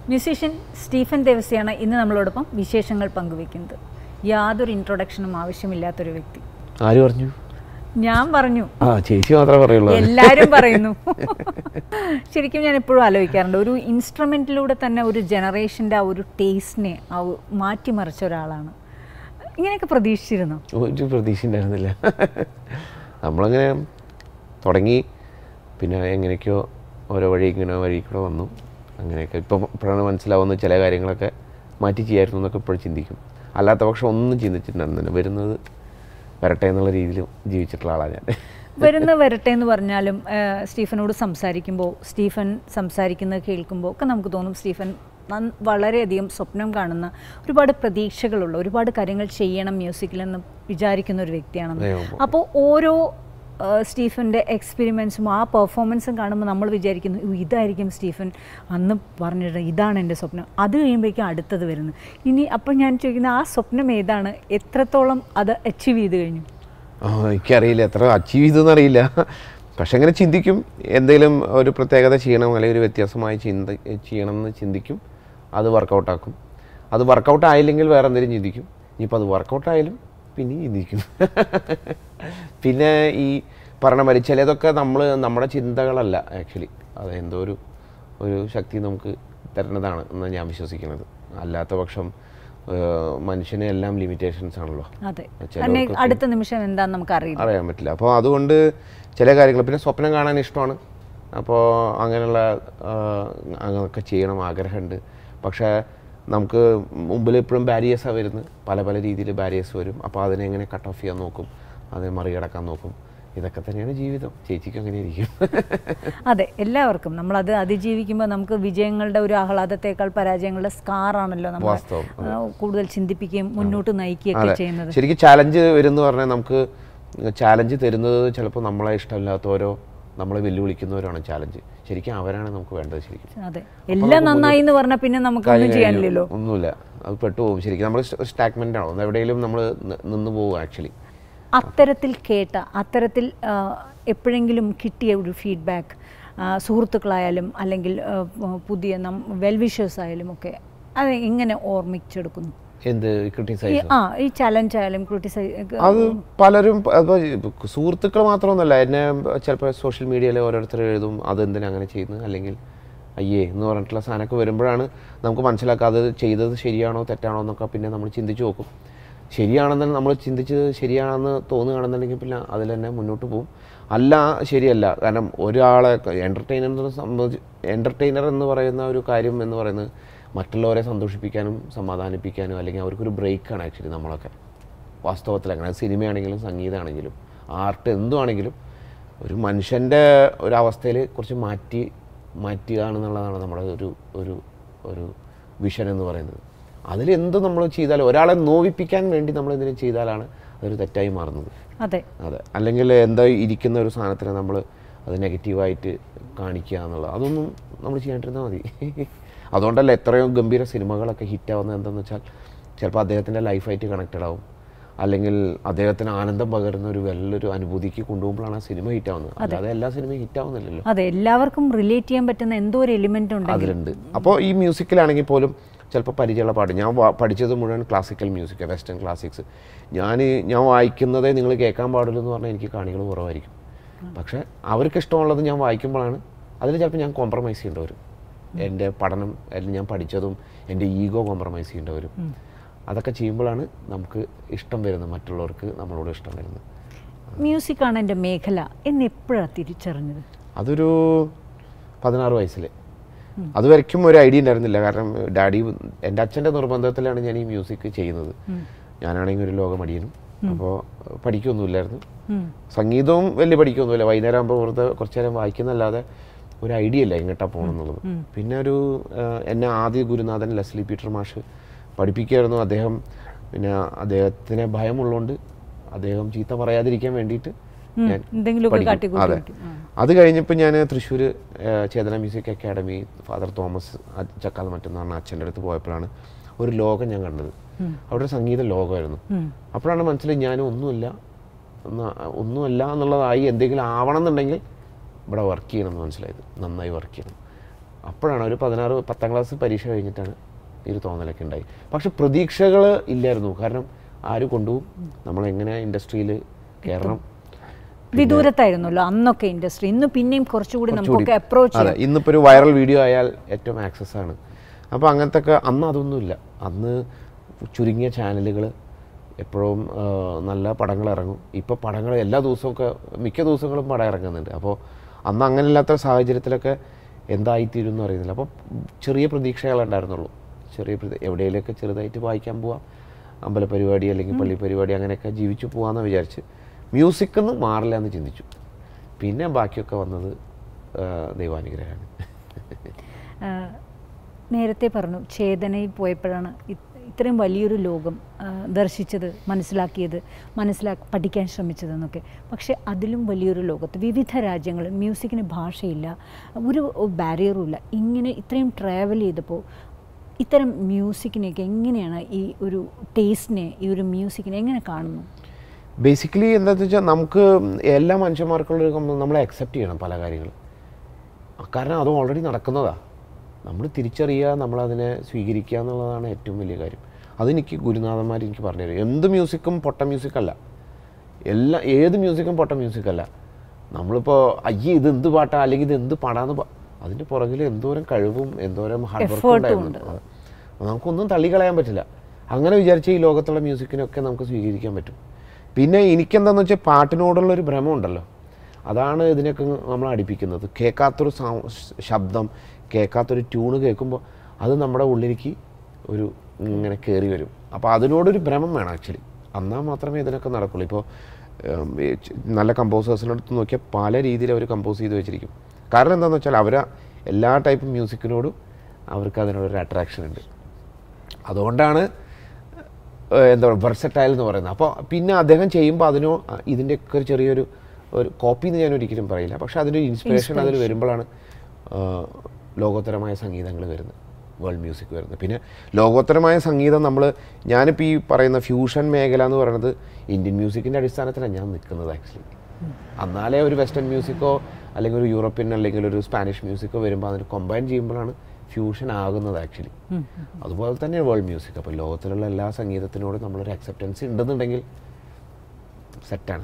Musician Stephen ദേവസ്യാണ് ഇന്ന് നമ്മളോടൊപ്പം വിശേഷങ്ങൾ പങ്കുവെക്കുന്നത് യാതൊരു ഇൻട്രൊഡക്ഷനും ആവശ്യമില്ലാത്തൊരു വ്യക്തി ആര് പറഞ്ഞു ഞാൻ പറഞ്ഞു ആ ചേച്ചി മാത്രമേ പറയുള്ളൂ എല്ലാവരും പറയുന്നു ശരിക്കും ഞാൻ എപ്പോഴും ആലോചിക്കാറുണ്ട് ഒരു ഇൻസ്ട്രുമെൻറ്റിലൂടെ തന്നെ ഒരു ജനറേഷൻ്റെ ആ ഒരു ടേസ്റ്റിനെ ആ ഒരു മാറ്റിമറിച്ച ഒരാളാണ് ഇങ്ങനെയൊക്കെ പ്രതീക്ഷിച്ചിരുന്നോ ഒരു പ്രതീക്ഷ ഉണ്ടായിരുന്നില്ല നമ്മളങ്ങനെ തുടങ്ങി പിന്നെ എങ്ങനെയൊക്കെയോ ഓരോ വഴി ഇങ്ങനെ വഴി കൂടെ വന്നു അങ്ങനെയൊക്കെ ഇപ്പം ഇപ്പോഴാണ് മനസ്സിലാവുന്ന ചില കാര്യങ്ങളൊക്കെ മാറ്റി ചെയ്യായിരുന്നു എന്നൊക്കെ ഇപ്പോഴും ചിന്തിക്കും അല്ലാത്ത പക്ഷം ഒന്നും ചിന്തിച്ചിട്ടുണ്ടായിരുന്നില്ല വരുന്നത് വരട്ടെ എന്നുള്ള രീതിയിൽ ജീവിച്ചിട്ടുള്ള ആളാണ് ഞാൻ വരുന്ന വരട്ടെ എന്ന് പറഞ്ഞാലും ആ, സ്റ്റീഫനോട് സംസാരിക്കുമ്പോൾ സ്റ്റീഫൻ സംസാരിക്കുന്നത് കേൾക്കുമ്പോൾ ഒക്കെ നമുക്ക് തോന്നും സ്റ്റീഫൻ നൻ- വളരെയധികം സ്വപ്നം കാണുന്ന ഒരുപാട് പ്രതീക്ഷകളുള്ള ഒരുപാട് കാര്യങ്ങൾ ചെയ്യണം മ്യൂസിക്കിലെന്ന് വിചാരിക്കുന്ന ഒരു വ്യക്തിയാണെന്ന് ദൈവം. അപ്പോൾ ഓരോ ആ, സ്റ്റീഫൻ്റെ എക്സ്പെരിമെൻസും ആ പെർഫോമൻസും കാണുമ്പോൾ നമ്മൾ വിചാരിക്കുന്നു "ഓ, ഇതായിരിക്കും സ്റ്റീഫൻ അന്ന് പറഞ്ഞിട്ട് ഇതാണ് എൻ്റെ സ്വപ്നം അത് കഴിയുമ്പോഴേക്കും അടുത്തത് വരുന്നു ഇനി അപ്പം ഞാൻ ചോദിക്കുന്നത് ആ സ്വപ്നം ഏതാണ് എത്രത്തോളം അത് അച്ചീവ് ചെയ്ത് കഴിഞ്ഞു ആ, എനിക്കറിയില്ല എത്ര അച്ചീവ് ചെയ്തെന്ന് അറിയില്ല പക്ഷെ അങ്ങനെ ചിന്തിക്കും എന്തെങ്കിലും ഒരു പ്രത്യേകത ചെയ്യണം അല്ലെങ്കിൽ ഒരു വ്യത്യാസമായി ചിന്ത ചെയ്യണം എന്ന് ചിന്തിക്കും അത് വർക്കൗട്ടാക്കും അത് വർക്കൗട്ട് ആയില്ലെങ്കിൽ വേറെ എന്തെങ്കിലും ചിന്തിക്കും ഇനിയിപ്പോൾ അത് വർക്കൗട്ട് ആയാലും പിന്നെയും ചിന്തിക്കും പിന്നെ ഈ പറഞ്ഞ മാതിരി ചിലതൊക്കെ നമ്മൾ നമ്മുടെ ചിന്തകളല്ല ആക്ച്വലി അത് എന്തോ ഒരു ഒരു ശക്തി നമുക്ക് തരുന്നതാണ് എന്നാണ് ഞാൻ വിശ്വസിക്കുന്നത് അല്ലാത്ത പക്ഷം ഏഹ്, മനുഷ്യന് എല്ലാം ലിമിറ്റേഷൻസ് ആണല്ലോ അതെ ചിലർക്ക് തന്നെ അടുത്ത നിമിഷം എന്താന്ന് നമുക്ക് അറിയില്ല അറിയാൻ പറ്റില്ല അപ്പോൾ അതുകൊണ്ട് ചില കാര്യങ്ങൾ പിന്നെ സ്വപ്നം കാണാൻ ഇഷ്ടമാണ് അപ്പോൾ അങ്ങനെയുള്ള ആ, അങ്ങനെയൊക്കെ ചെയ്യണം ആഗ്രഹമുണ്ട് പക്ഷേ നമുക്ക് മുമ്പിൽ എപ്പോഴും ബാരിയേഴ്സാണ് വരുന്നത് പല പല രീതിയിൽ ബാരിയേഴ്സ് വരും അപ്പോൾ അതിനെ എങ്ങനെ കട്ട് ഓഫ് ചെയ്യാൻ നോക്കും അതിനെ മറികടക്കാൻ നോക്കും ഇതൊക്കെ തന്നെയാണ് ജീവിതം ചേച്ചിക്ക് അങ്ങനെ ഇരിക്കും അതെ എല്ലാവർക്കും നമ്മളത് അതിജീവിക്കുമ്പോൾ നമുക്ക് വിജയങ്ങളുടെ ഒരു ആഹ്ലാദത്തേക്കാൾ പരാജയങ്ങളുടെ സ്കാറാണല്ലോ നമ്മൾ വാസ്തവം, ആ, കൂടുതൽ ചിന്തിപ്പിക്കുകയും മുന്നോട്ട് നയിക്കുകയൊക്കെ അതെ ചെയ്യുന്നത് ശരിക്കും ചാലഞ്ച് വരുമെന്ന് പറഞ്ഞാൽ നമുക്ക് ചാലഞ്ച് തരുന്നത് ചിലപ്പോൾ നമ്മളെ ഇഷ്ടമില്ലാത്തവരോ നമ്മളെ വെല്ലുവിളിക്കുന്നവരാണ് ചാലഞ്ച് ശരിക്കും അവരാണ് നമുക്ക് വേണ്ടത് ശരിക്കും അതെ എല്ലാം നന്നായി എന്ന് പറഞ്ഞാൽ പിന്നെ നമുക്കൊന്നും കാര്യം ചെയ്യാനില്ലല്ലോ കഴിഞ്ഞു. ഒന്നുമില്ല അത് പെട്ടുപോകും ശരിക്കും നമ്മൾ സ്റ്റാഗ്മെന്റ് ആണോ എവിടെയെങ്കിലും നമ്മൾ നിന്ന് പോകും ആക്ച്വലി അത്തരത്തിൽ കേട്ട അത്തരത്തിൽ ആ, എപ്പോഴെങ്കിലും കിട്ടിയ ഒരു ഫീഡ്ബാക്ക് സുഹൃത്തുക്കളായാലും അല്ലെങ്കിൽ ആ, പുതിയ നം വെൽവിഷേഴ്സ് ആയാലും ഒക്കെ അത് എങ്ങനെ ഓർമ്മിച്ചെടുക്കുന്നു എന്ത് ഈ ക്രിട്ടിസൈസ് ആ ഈ ചലഞ്ച് ആയാലും ക്രിട്ടിസൈസ് അത് പലരും അപ്പോൾ സുഹൃത്തുക്കൾ മാത്രമൊന്നുമല്ല എന്നെ ചിലപ്പോൾ സോഷ്യൽ മീഡിയയിൽ ഓരോരുത്തർ എഴുതും അതെന്തിനാ അങ്ങനെ ചെയ്യുന്നത് അല്ലെങ്കിൽ അയ്യേ എന്ന് പറഞ്ഞിട്ടുള്ള സാധനമൊക്കെ വരുമ്പോഴാണ് നമുക്ക് മനസ്സിലാക്കുക അത് ചെയ്തത് ശരിയാണോ തെറ്റാണോ എന്നൊക്കെ പിന്നെ നമ്മൾ ചിന്തിച്ച് നോക്കും ശരിയാണെന്ന് നമ്മൾ ചിന്തിച്ചത് ശരിയാണെന്ന് തോന്നുകയാണെന്നുണ്ടെങ്കിൽ പിന്നെ അതിൽ തന്നെ മുന്നോട്ട് പോകും അല്ല ശരിയല്ല കാരണം ഒരാളെ എൻ്റർടൈനറിനെ സംബന്ധിച്ച് എൻ്റർടൈനർ എന്ന് പറയുന്ന ഒരു കാര്യം എന്ന് പറയുന്നത് മറ്റുള്ളവരെ സന്തോഷിപ്പിക്കാനും സമാധാനിപ്പിക്കാനും അല്ലെങ്കിൽ അവർക്കൊരു ബ്രേക്കാണ് ആക്ച്വലി നമ്മളൊക്കെ വാസ്തവത്തിൽ അങ്ങനെ സിനിമയാണെങ്കിലും സംഗീതമാണെങ്കിലും ആർട്ട് എന്തുവാണെങ്കിലും ഒരു മനുഷ്യൻ്റെ ഒരു അവസ്ഥയിൽ കുറച്ച് മാറ്റി മാറ്റുക എന്നുള്ളതാണ് നമ്മുടെ ഒരു ഒരു ഒരു വിഷൻ എന്ന് പറയുന്നത് അതിൽ എന്ത് നമ്മൾ ചെയ്താലും ഒരാളെ നോവിപ്പിക്കാൻ വേണ്ടി നമ്മൾ എന്തെങ്കിലും ചെയ്താലാണ് അതൊരു തെറ്റായി മാറുന്നത് അതെ അതെ അല്ലെങ്കിൽ എന്താ ഇരിക്കുന്ന ഒരു സാധനത്തിനെ നമ്മൾ അത് നെഗറ്റീവായിട്ട് കാണിക്കുക എന്നുള്ളത് അതൊന്നും നമ്മൾ ചെയ്യാണ്ടിരുന്നാൽ മതി അതുകൊണ്ടല്ല എത്രയോ ഗംഭീര സിനിമകളൊക്കെ ഹിറ്റാവുന്നത് എന്താണെന്ന് വെച്ചാൽ ചിലപ്പോൾ അദ്ദേഹത്തിൻ്റെ ലൈഫായിട്ട് കണക്റ്റഡ് ആവും അല്ലെങ്കിൽ അദ്ദേഹത്തിന് ആനന്ദം പകരുന്ന ഒരു വലിയൊരു അനുഭൂതിക്ക് കൊണ്ടുപോകുമ്പോഴാണ് ആ സിനിമ ഹിറ്റാവുന്നത് അല്ലാതെ എല്ലാ സിനിമയും ഹിറ്റാവുന്നില്ലല്ലോ അതെ എല്ലാവർക്കും റിലേറ്റ് ചെയ്യാൻ പറ്റുന്ന എന്തോ ഒരു എലിമെന്റ് ഉണ്ടെങ്കിൽ അതിലുണ്ട് അപ്പോൾ ഈ മ്യൂസിക്കിലാണെങ്കിൽ പോലും ചിലപ്പോൾ പരിചയമുള്ള പാട്ട് ഞാൻ വാ- പഠിച്ചത് മുഴുവൻ ക്ലാസിക്കൽ മ്യൂസിക് വെസ്റ്റേൺ ക്ലാസിക്സ് ഞാൻ ഞാൻ വായിക്കുന്നതേ നിങ്ങൾ കേൾക്കാൻ പാടുള്ളൂ എന്ന് പറഞ്ഞാൽ എനിക്ക് കാണികൾ കുറവായിരിക്കും പക്ഷേ അവർക്ക് ഇഷ്ടമുള്ളത് ഞാൻ വായിക്കുമ്പോഴാണ് അതിൽ ചിലപ്പോൾ ഞാൻ കോംപ്രമൈസ് ചെയ്യേണ്ടി വരും എൻ്റെ പഠനം അല്ലെങ്കിൽ ഞാൻ പഠിച്ചതും എൻ്റെ ഈഗോ കോംപ്രമൈസ് ചെയ്യേണ്ടി വരും അതൊക്കെ ചെയ്യുമ്പോഴാണ് നമുക്ക് ഇഷ്ടം വരുന്നത് മറ്റുള്ളവർക്ക് നമ്മളോട് ഇഷ്ടം വരുന്നത് മ്യൂസിക്കാണ് എൻ്റെ മേഖല എന്ന് എപ്പോഴാണ് തിരിച്ചറിഞ്ഞത് അതൊരു പതിനാറ് വയസ്സിൽ അതുവരയ്ക്കും ഒരു ഐഡിയ ഉണ്ടായിരുന്നില്ല കാരണം ഡാഡി എൻ്റെ അച്ഛൻ്റെ നിർബന്ധത്തിലാണ് ഞാൻ ഈ മ്യൂസിക് ചെയ്യുന്നത് ഞാനാണെങ്കിൽ ഒരു ലോകമടിയനും അപ്പോൾ പഠിക്കൊന്നുമില്ലായിരുന്നു ഉം. സംഗീതവും വലിയ പഠിക്കൊന്നുമില്ല വൈകുന്നേരം ആകുമ്പോൾ വെറുതെ കുറച്ച് നേരം വായിക്കുന്നല്ലാതെ ഒരു ഐഡിയ ഇല്ല എങ്ങോട്ടാ പോകണമെന്നുള്ളത് പിന്നെ ഒരു ആ, എന്നെ ആദ്യ ഗുരുനാഥൻ ലെസ്ലി പീറ്റർ മാഷ് പഠിപ്പിക്കുമായിരുന്നു അദ്ദേഹം പിന്നെ അദ്ദേഹത്തിന് ഭയമുള്ളതുകൊണ്ട് അദ്ദേഹം ചീത്ത പറയാതിരിക്കാൻ വേണ്ടിയിട്ട് ഞാൻ എന്തെങ്കിലുമൊക്കെ പഠിക്കും. കാട്ടിക്കൂട്ടി അതെ വയ്ക്കും. ആ. അത് കഴിഞ്ഞപ്പോൾ ഞാൻ Thrissur Chetana music academy father Thomas Chakkal മറ്റെന്ന് പറഞ്ഞ അച്ഛൻ്റെ അടുത്ത് പോയപ്പോഴാണ് ഒരു ലോകം ഞാൻ കണ്ടത് അവിടെ ഒരു സംഗീത ലോകമായിരുന്നു ഉം. അപ്പോഴാണ് മനസ്സിലായി ഞാൻ ഒന്നുമില്ല എന്നാ- ഒന്നുമല്ല എന്നുള്ളതായി എന്തെങ്കിലും ആവണം എന്നുണ്ടെങ്കിൽ ഇവിടെ വർക്ക് ചെയ്യണം എന്ന് മനസ്സിലായത് നന്നായി വർക്ക് ചെയ്യണം അപ്പോഴാണ് ഒരു പതിനാറ് പത്താം ക്ലാസ് പരീക്ഷ കഴിഞ്ഞിട്ടാണ് ഈ ഒരു തോന്നലൊക്കെ ഉണ്ടായി പക്ഷെ പ്രതീക്ഷകൾ ഇല്ലായിരുന്നു കാരണം ആര് കൊണ്ടുപോകും നമ്മളെങ്ങനെ ഇൻഡസ്ട്രിയിൽ കയറണം വിദൂരത്തായിരുന്നല്ലോ അന്നൊക്കെ ഇൻഡസ്ട്രി ഇന്ന് പിന്നെയും കുറച്ചുകൂടി നമുക്കൊക്കെ അപ്രോച്ച് അതെ ഇന്നിപ്പോൾ ഒരു വൈറൽ വീഡിയോ ആയാൽ ഏറ്റവും ആക്സസ് ആണ് അപ്പോൾ അങ്ങനത്തെ ഒക്കെ അന്ന് അതൊന്നുമില്ല അന്ന് ചുരുങ്ങിയ ചാനലുകൾ എപ്പോഴും ആ, നല്ല പടങ്ങൾ ഇറങ്ങും ഇപ്പോൾ പടങ്ങൾ എല്ലാ ദിവസമൊക്കെ മിക്ക ദിവസങ്ങളും പടം ഇറങ്ങുന്നുണ്ട് അപ്പോൾ അന്ന് അങ്ങനെ ഇല്ലാത്ത സാഹചര്യത്തിലൊക്കെ എന്തായിത്തീരും എന്ന് അറിയുന്നില്ല അപ്പോൾ ചെറിയ പ്രതീക്ഷകളേ ഉണ്ടായിരുന്നുള്ളൂ ചെറിയ പ്രതി- എവിടെയെങ്കിലുമൊക്കെ ചെറുതായിട്ട് വായിക്കാൻ പോവാം അമ്പല പരിപാടി അല്ലെങ്കിൽ പള്ളി പരിപാടി അങ്ങനെയൊക്കെ ജീവിച്ചു പോകാമെന്ന് വിചാരിച്ച് മ്യൂസിക്കിൽ നിന്ന് മാറില്ല എന്ന് ചിന്തിച്ചു പിന്നെ ബാക്കിയൊക്കെ വന്നത് ആ, ദൈവാനുഗ്രഹമാണ് ആഹ് നേരത്തെ പറഞ്ഞു ചേതനയിൽ പോയപ്പോഴാണ് ഇത് ഇത്രയും വലിയൊരു ലോകം ആഹ് ദർശിച്ചത് മനസ്സിലാക്കിയത് മനസ്സിലാ പഠിക്കാൻ ശ്രമിച്ചതെന്നൊക്കെ പക്ഷേ അതിലും വലിയൊരു ലോകത്ത് വിവിധ രാജ്യങ്ങളിൽ മ്യൂസിക്കിന് ഭാഷയില്ല ഒരു ബാരിയറും ഇല്ല ഇങ്ങനെ ഇത്രയും ട്രാവൽ ചെയ്തപ്പോൾ ഇത്തരം മ്യൂസിക്കിനെയൊക്കെ എങ്ങനെയാണ് ഈ ഒരു ടേസ്റ്റിനെ ഈ ഒരു മ്യൂസിക്കിനെ എങ്ങനെ കാണുന്നു ബേസിക്കലി എന്താണെന്ന് വെച്ചാൽ നമുക്ക് എല്ലാ മനുഷ്യന്മാർക്കുള്ള ഒരു കം- നമ്മളെ അക്സെപ്റ്റ് ചെയ്യണം പല കാര്യങ്ങളും കാരണം അത് ഓൾറെഡി നടക്കുന്നതാണ് നമ്മൾ തിരിച്ചറിയുക നമ്മളതിനെ സ്വീകരിക്കുക എന്നുള്ളതാണ് ഏറ്റവും വലിയ കാര്യം അതെനിക്ക് ഗുരുനാഥന്മാർ എനിക്ക് പറഞ്ഞു തരും എന്ത് മ്യൂസിക്കും പൊട്ട മ്യൂസിക്കല്ല എല്ലാ ഏത് മ്യൂസിക്കും പൊട്ട മ്യൂസിക്കല്ല നമ്മളിപ്പോൾ അയ്യേ ഇത് എന്ത് പാട്ടാ അല്ലെങ്കിൽ ഇത് എന്ത് പാടാന്ന് പ- അതിൻ്റെ പുറകിൽ എന്തോരം കഴിവും എന്തോരം ഹാർഡ് വർക്കും Effort ഉണ്ടായിരുന്നു ഉണ്ട്. അതെ. നമുക്കൊന്നും തള്ളിക്കളയാൻ പറ്റില്ല അങ്ങനെ വിചാരിച്ച ഈ ലോകത്തുള്ള മ്യൂസിക്കിനൊക്കെ നമുക്ക് സ്വീകരിക്കാൻ പറ്റും പിന്നെ എനിക്കെന്താണെന്ന് വെച്ചാൽ പാട്ടിനോടുള്ള ഒരു ഭ്രമമുണ്ടല്ലോ അതാണ് ഇതിനൊക്കെ നമ്മൾ അടുപ്പിക്കുന്നത് കേൾക്കാത്തൊരു സൗ- ശബ്ദം കേൾക്കാത്തൊരു ട്യൂണ് കേൾക്കുമ്പോൾ അത് നമ്മുടെ ഉള്ളിലേക്ക് ഒരു ഇങ്ങനെ കയറി വരും അപ്പോൾ അതിനോടൊരു ഭ്രമം വേണം ആക്ച്വലി എന്നാൽ മാത്രമേ ഇതിനൊക്കെ നടക്കുള്ളൂ ഇപ്പോൾ നല്ല കമ്പോസേഴ്സിൻ്റെ അടുത്ത് നോക്കിയാൽ പല രീതിയിൽ അവർ കമ്പോസ് ചെയ്ത് വെച്ചിരിക്കും കാരണം എന്താണെന്ന് വെച്ചാൽ അവർ എല്ലാ ടൈപ്പ് മ്യൂസിക്കിനോടും അവർക്ക് അതിനോടൊരു അട്രാക്ഷൻ ഉണ്ട് അതുകൊണ്ടാണ് ഏഹ് എന്താ പറയുക വെർസറ്റൈൽ എന്ന് പറയുന്നത് അപ്പോൾ പിന്നെ അദ്ദേഹം ചെയ്യുമ്പോൾ അതിനോ അഹ് ഇതിൻ്റെയൊക്കെ ഒരു ചെറിയൊരു ഒരു കോപ്പി എന്ന് ഞാൻ ഒരിക്കലും പറയില്ല പക്ഷേ അതിൻ്റെ ഇൻസ്പിറേഷൻ അതിൽ വരുമ്പോഴാണ് ആഹ് ലോകോത്തരമായ സംഗീതങ്ങൾ വരുന്നത് വേൾഡ് മ്യൂസിക് വരുന്നത് പിന്നെ ലോകോത്തരമായ സംഗീതം നമ്മൾ ഞാനിപ്പോൾ ഈ പറയുന്ന ഫ്യൂഷൻ മേഖല എന്ന് പറയുന്നത് ഇന്ത്യൻ മ്യൂസിക്കിൻ്റെ അടിസ്ഥാനത്തിലാണ് ഞാൻ നിൽക്കുന്നത് ആക്ച്വലി എന്നാലേ ഒരു വെസ്റ്റേൺ മ്യൂസിക്കോ അല്ലെങ്കിൽ ഒരു യൂറോപ്യൻ അല്ലെങ്കിൽ ഒരു സ്പാനിഷ് മ്യൂസിക്കോ വരുമ്പോൾ അതിന് കൊമ്പൈൻ ചെയ്യുമ്പോഴാണ് ഫ്യൂഷൻ ആകുന്നത് ആക്ച്വലി അതുപോലെ തന്നെ വേൾഡ് മ്യൂസിക് അപ്പോൾ ലോകത്തിലുള്ള എല്ലാ സംഗീതത്തിനോടും നമ്മളൊരു അക്സെപ്റ്റൻസ് ഉണ്ടെന്നുണ്ടെങ്കിൽ സെറ്റാണ്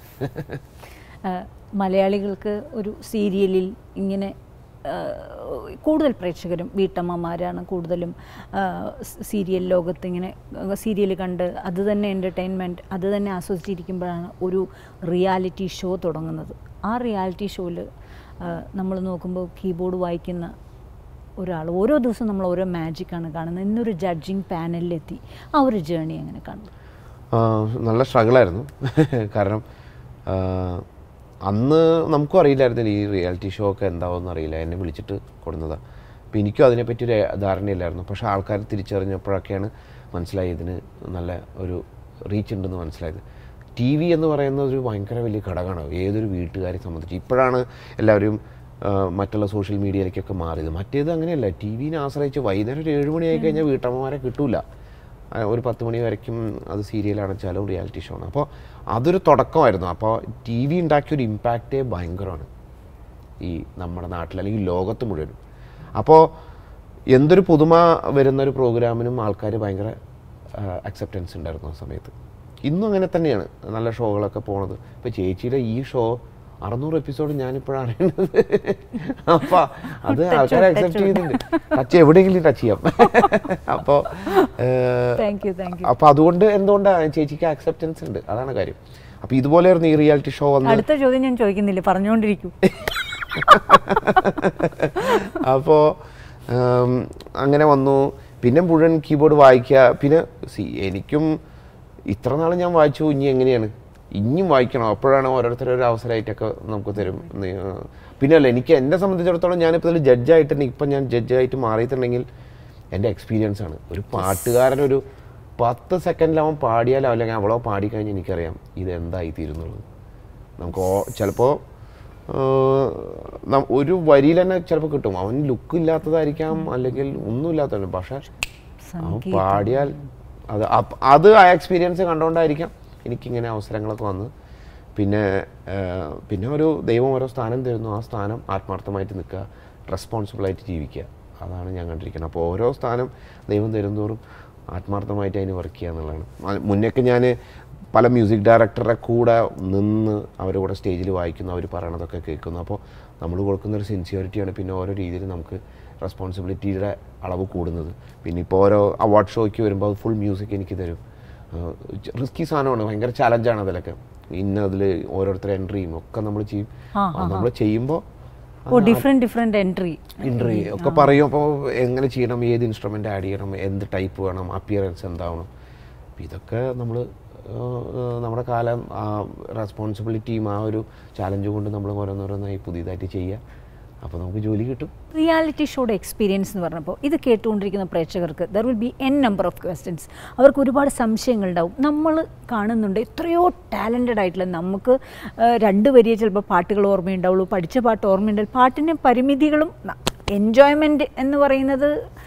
ആഹ് മലയാളികൾക്ക് ഒരു സീരിയലിൽ ഇങ്ങനെ ആഹ് കൂടുതൽ പ്രേക്ഷകരും വീട്ടമ്മമാരാണ് കൂടുതലും ആഹ് സ് സീരിയൽ ലോകത്ത് ഇങ്ങനെ സീരിയൽ കണ്ട് അത് തന്നെ എൻ്റർടൈൻമെൻറ്റ് അത് തന്നെ ആസ്വദിച്ചിരിക്കുമ്പോഴാണ് ഒരു റിയാലിറ്റി ഷോ തുടങ്ങുന്നത് ആ റിയാലിറ്റി ഷോയിൽ നമ്മൾ നോക്കുമ്പോൾ കീബോർഡ് വായിക്കുന്ന ഒരാൾ ഓരോ ദിവസവും നമ്മൾ ഓരോ മാജിക്കാണ് കാണുന്നത് ഇന്നൊരു ജഡ്ജിങ് പാനലിലെത്തി ആ ഒരു ജേണി എങ്ങനെ കാണുന്നു ആ, നല്ല സ്ട്രഗിളായിരുന്നു കാരണം ആ, അന്ന് നമുക്കും അറിയില്ലായിരുന്നില്ല ഈ റിയാലിറ്റി ഷോ ഒക്കെ എന്താവുമെന്ന് അറിയില്ല എന്നെ വിളിച്ചിട്ട് കൊടുന്നതാണ് അപ്പോൾ എനിക്കും അതിനെപ്പറ്റി ഒരു ധാരണയില്ലായിരുന്നു പക്ഷേ ആൾക്കാർ തിരിച്ചറിഞ്ഞപ്പോഴൊക്കെയാണ് മനസ്സിലായി ഇതിന് നല്ല ഒരു റീച്ച് ഉണ്ടെന്ന് മനസ്സിലായത് ടി വി എന്ന് പറയുന്നത് ഒരു ഭയങ്കര വലിയ ഘടകമാണ് ഏതൊരു വീട്ടുകാരെ സംബന്ധിച്ച് ഇപ്പോഴാണ് എല്ലാവരും ആ, മറ്റുള്ള സോഷ്യൽ മീഡിയയിലേക്കൊക്കെ മാറിയത് മറ്റേത് അങ്ങനെയല്ല ടി വിനെ ആശ്രയിച്ച് വൈകുന്നേരം ഒരു ഏഴ് മണിയായി കഴിഞ്ഞാൽ വീട്ടമ്മമാരെ കിട്ടൂല ആ, ഒരു പത്ത് മണി വരയ്ക്കും അത് സീരിയലാണെച്ചാലും റിയാലിറ്റി ഷോ ആണ് അപ്പോൾ അതൊരു തുടക്കമായിരുന്നു അപ്പോൾ ടി വി ഉണ്ടാക്കിയ ഒരു ഇമ്പാക്റ്റേ ഭയങ്കരമാണ് ഈ നമ്മുടെ നാട്ടിൽ അല്ലെങ്കിൽ ലോകത്ത് മുഴുവനും അപ്പോൾ എന്തൊരു പുതുമ വരുന്ന ഒരു പ്രോഗ്രാമിനും ആൾക്കാർ ഭയങ്കര അക്സെപ്റ്റൻസ് ഉണ്ടായിരുന്നു ആ സമയത്ത് ഇന്നും അങ്ങനെ തന്നെയാണ് നല്ല ഷോകളൊക്കെ പോണത് ഇപ്പോൾ ചേച്ചിയുടെ ഈ ഷോ അറുന്നൂറ് എപ്പിസോഡ് ഞാനിപ്പോഴാണ് അറിയുന്നത് അപ്പോൾ അത് ആൾക്കാർ അക്സെപ്റ്റ് ചെയ്യുന്നുണ്ട് ടച്ച് എവിടെയെങ്കിലും ടച്ച് ചെയ്യാം അപ്പോൾ താങ്ക് യു താങ്ക് യു അപ്പോൾ അതുകൊണ്ട് എന്തുകൊണ്ടാണ് ചേച്ചിക്ക് അക്സെപ്റ്റൻസ് ഉണ്ട് അതാണ് കാര്യം അപ്പോൾ ഇതുപോലെയായിരുന്നു ഈ റിയാലിറ്റി ഷോ വന്ന് അടുത്ത ചോദ്യം ഞാൻ ചോദിക്കുന്നില്ല പറഞ്ഞുകൊണ്ടിരിക്കൂ അപ്പോൾ അങ്ങനെ വന്നു പിന്നെ മുഴുവൻ കീബോർഡ് വായിക്കുക പിന്നെ സി എനിക്കും ഇത്ര നാൾ ഞാൻ വായിച്ചു ഇനി എങ്ങനെയാണ് ഇനിയും വായിക്കണം അപ്പോഴാണ് ഓരോരുത്തരും ഒരു അവസരമായിട്ടൊക്കെ നമുക്ക് തരും നീ- ആ, പിന്നെ അല്ല എനിക്ക് എന്നെ സംബന്ധിച്ചിടത്തോളം ഞാനിപ്പോൾ ഇതിൽ ജഡ്ജായിട്ട് ഇപ്പം ഞാൻ ജഡ്ജായിട്ട് മാറിയിട്ടുണ്ടെങ്കിൽ എൻ്റെ എക്സ്പീരിയൻസ് ആണ് ഒരു പാട്ടുകാരൻ ഒരു പത്ത് സെക്കൻഡിൽ അവൻ പാടിയാലോ അല്ലെങ്കിൽ അവളോ പാടിക്കഴിഞ്ഞാൽ എനിക്കറിയാം ഇത് എന്തായി തീരുന്നുള്ളത് നമുക്ക് ചിലപ്പോൾ ഒരു വരിയിൽ തന്നെ ചിലപ്പോൾ കിട്ടും അവൻ ലുക്ക് ഇല്ലാത്തതായിരിക്കാം അല്ലെങ്കിൽ ഒന്നും ഇല്ലാത്തതാണ് പക്ഷെ അവൻ പാടിയാൽ അത് അപ്പ- അത് ആ എക്സ്പീരിയൻസ് കണ്ടുകൊണ്ടായിരിക്കാം എനിക്കിങ്ങനെ അവസരങ്ങളൊക്കെ വന്ന് പിന്നെ ആ, പിന്നെ ഒരു ദൈവം ഓരോ സ്ഥാനം തരുന്നു ആ സ്ഥാനം ആത്മാർത്ഥമായിട്ട് നിൽക്കുക റെസ്പോൺസിബിളായിട്ട് ജീവിക്കുക അതാണ് ഞാൻ കണ്ടിരിക്കുന്നത് അപ്പോൾ ഓരോ സ്ഥാനം ദൈവം തരുന്തോറും ആത്മാർത്ഥമായിട്ട് അതിന് വർക്ക് ചെയ്യുക എന്നുള്ളതാണ് മ- മുന്നേക്ക് ഞാൻ പല മ്യൂസിക് ഡയറക്ടറുടെ കൂടെ നിന്ന് അവരുടെ കൂടെ സ്റ്റേജിൽ വായിക്കുന്നു അവർ പറയണതൊക്കെ കേൾക്കുന്നു അപ്പോൾ നമ്മൾ കൊടുക്കുന്ന ഒരു സിൻസിയറിറ്റിയാണ് പിന്നെ ഓരോ രീതിയിൽ നമുക്ക് റെസ്പോൺസിബിലിറ്റിയുടെ അളവ് കൂടുന്നത് പിന്നെ ഇപ്പോൾ ഓരോ അവാർഡ് ഷോയ്ക്ക് വരുമ്പോൾ അത് ഫുൾ മ്യൂസിക് എനിക്ക് തരും റിസ്കി സാധനമാണ് ഭയങ്കര ചലഞ്ചാണ് അതിലൊക്കെ ഇന്ന അതിൽ ഓരോരുത്തരുടെ എൻട്രിയും ഒക്കെ നമ്മൾ ചെയ്യും ആ, നമ്മൾ ചെയ്യുമ്പോൾ ഓ ഡിഫറെൻറ്റ് ഡിഫറെൻറ്റ് എൻട്രി എൻട്രി ഒക്കെ പറയും അപ്പോൾ എങ്ങനെ ചെയ്യണം ഏത് ഇൻസ്ട്രുമെൻ്റ് ആഡ് ചെയ്യണം എന്ത് ടൈപ്പ് വേണം അപ്പിയറൻസ് എന്താവണം അപ്പോൾ ഇതൊക്കെ നമ്മൾ നമ്മുടെ കാലം ആ റെസ്പോൺസിബിലിറ്റിയും ആ ഒരു ചാലഞ്ച് കൊണ്ട് നമ്മൾ ഓരോന്നോരോന്നായി പുതിയതായിട്ട് ചെയ്യുക അപ്പോൾ നമുക്ക് ജോലി കിട്ടും റിയാലിറ്റി ഷോയുടെ എക്സ്പീരിയൻസ് എന്ന് പറഞ്ഞപ്പോൾ ഇത് കേട്ടുകൊണ്ടിരിക്കുന്ന പ്രേക്ഷകർക്ക് there will be n number of questions അവർക്ക് ഒരുപാട് സംശയങ്ങളുണ്ടാവും നമ്മൾ കാണുന്നുണ്ട് എത്രയോ ടാലൻറ്റഡ് ആയിട്ടുള്ള നമുക്ക് ആ, രണ്ട് വരിയെ ചിലപ്പോൾ പാട്ടുകൾ ഓർമ്മയുണ്ടാവുള്ളൂ പഠിച്ച പാട്ട് ഓർമ്മയുണ്ടാവും പാട്ടിൻ്റെ പരിമിതികളും എൻജോയ്മെൻറ്റ് എന്ന് പറയുന്നത്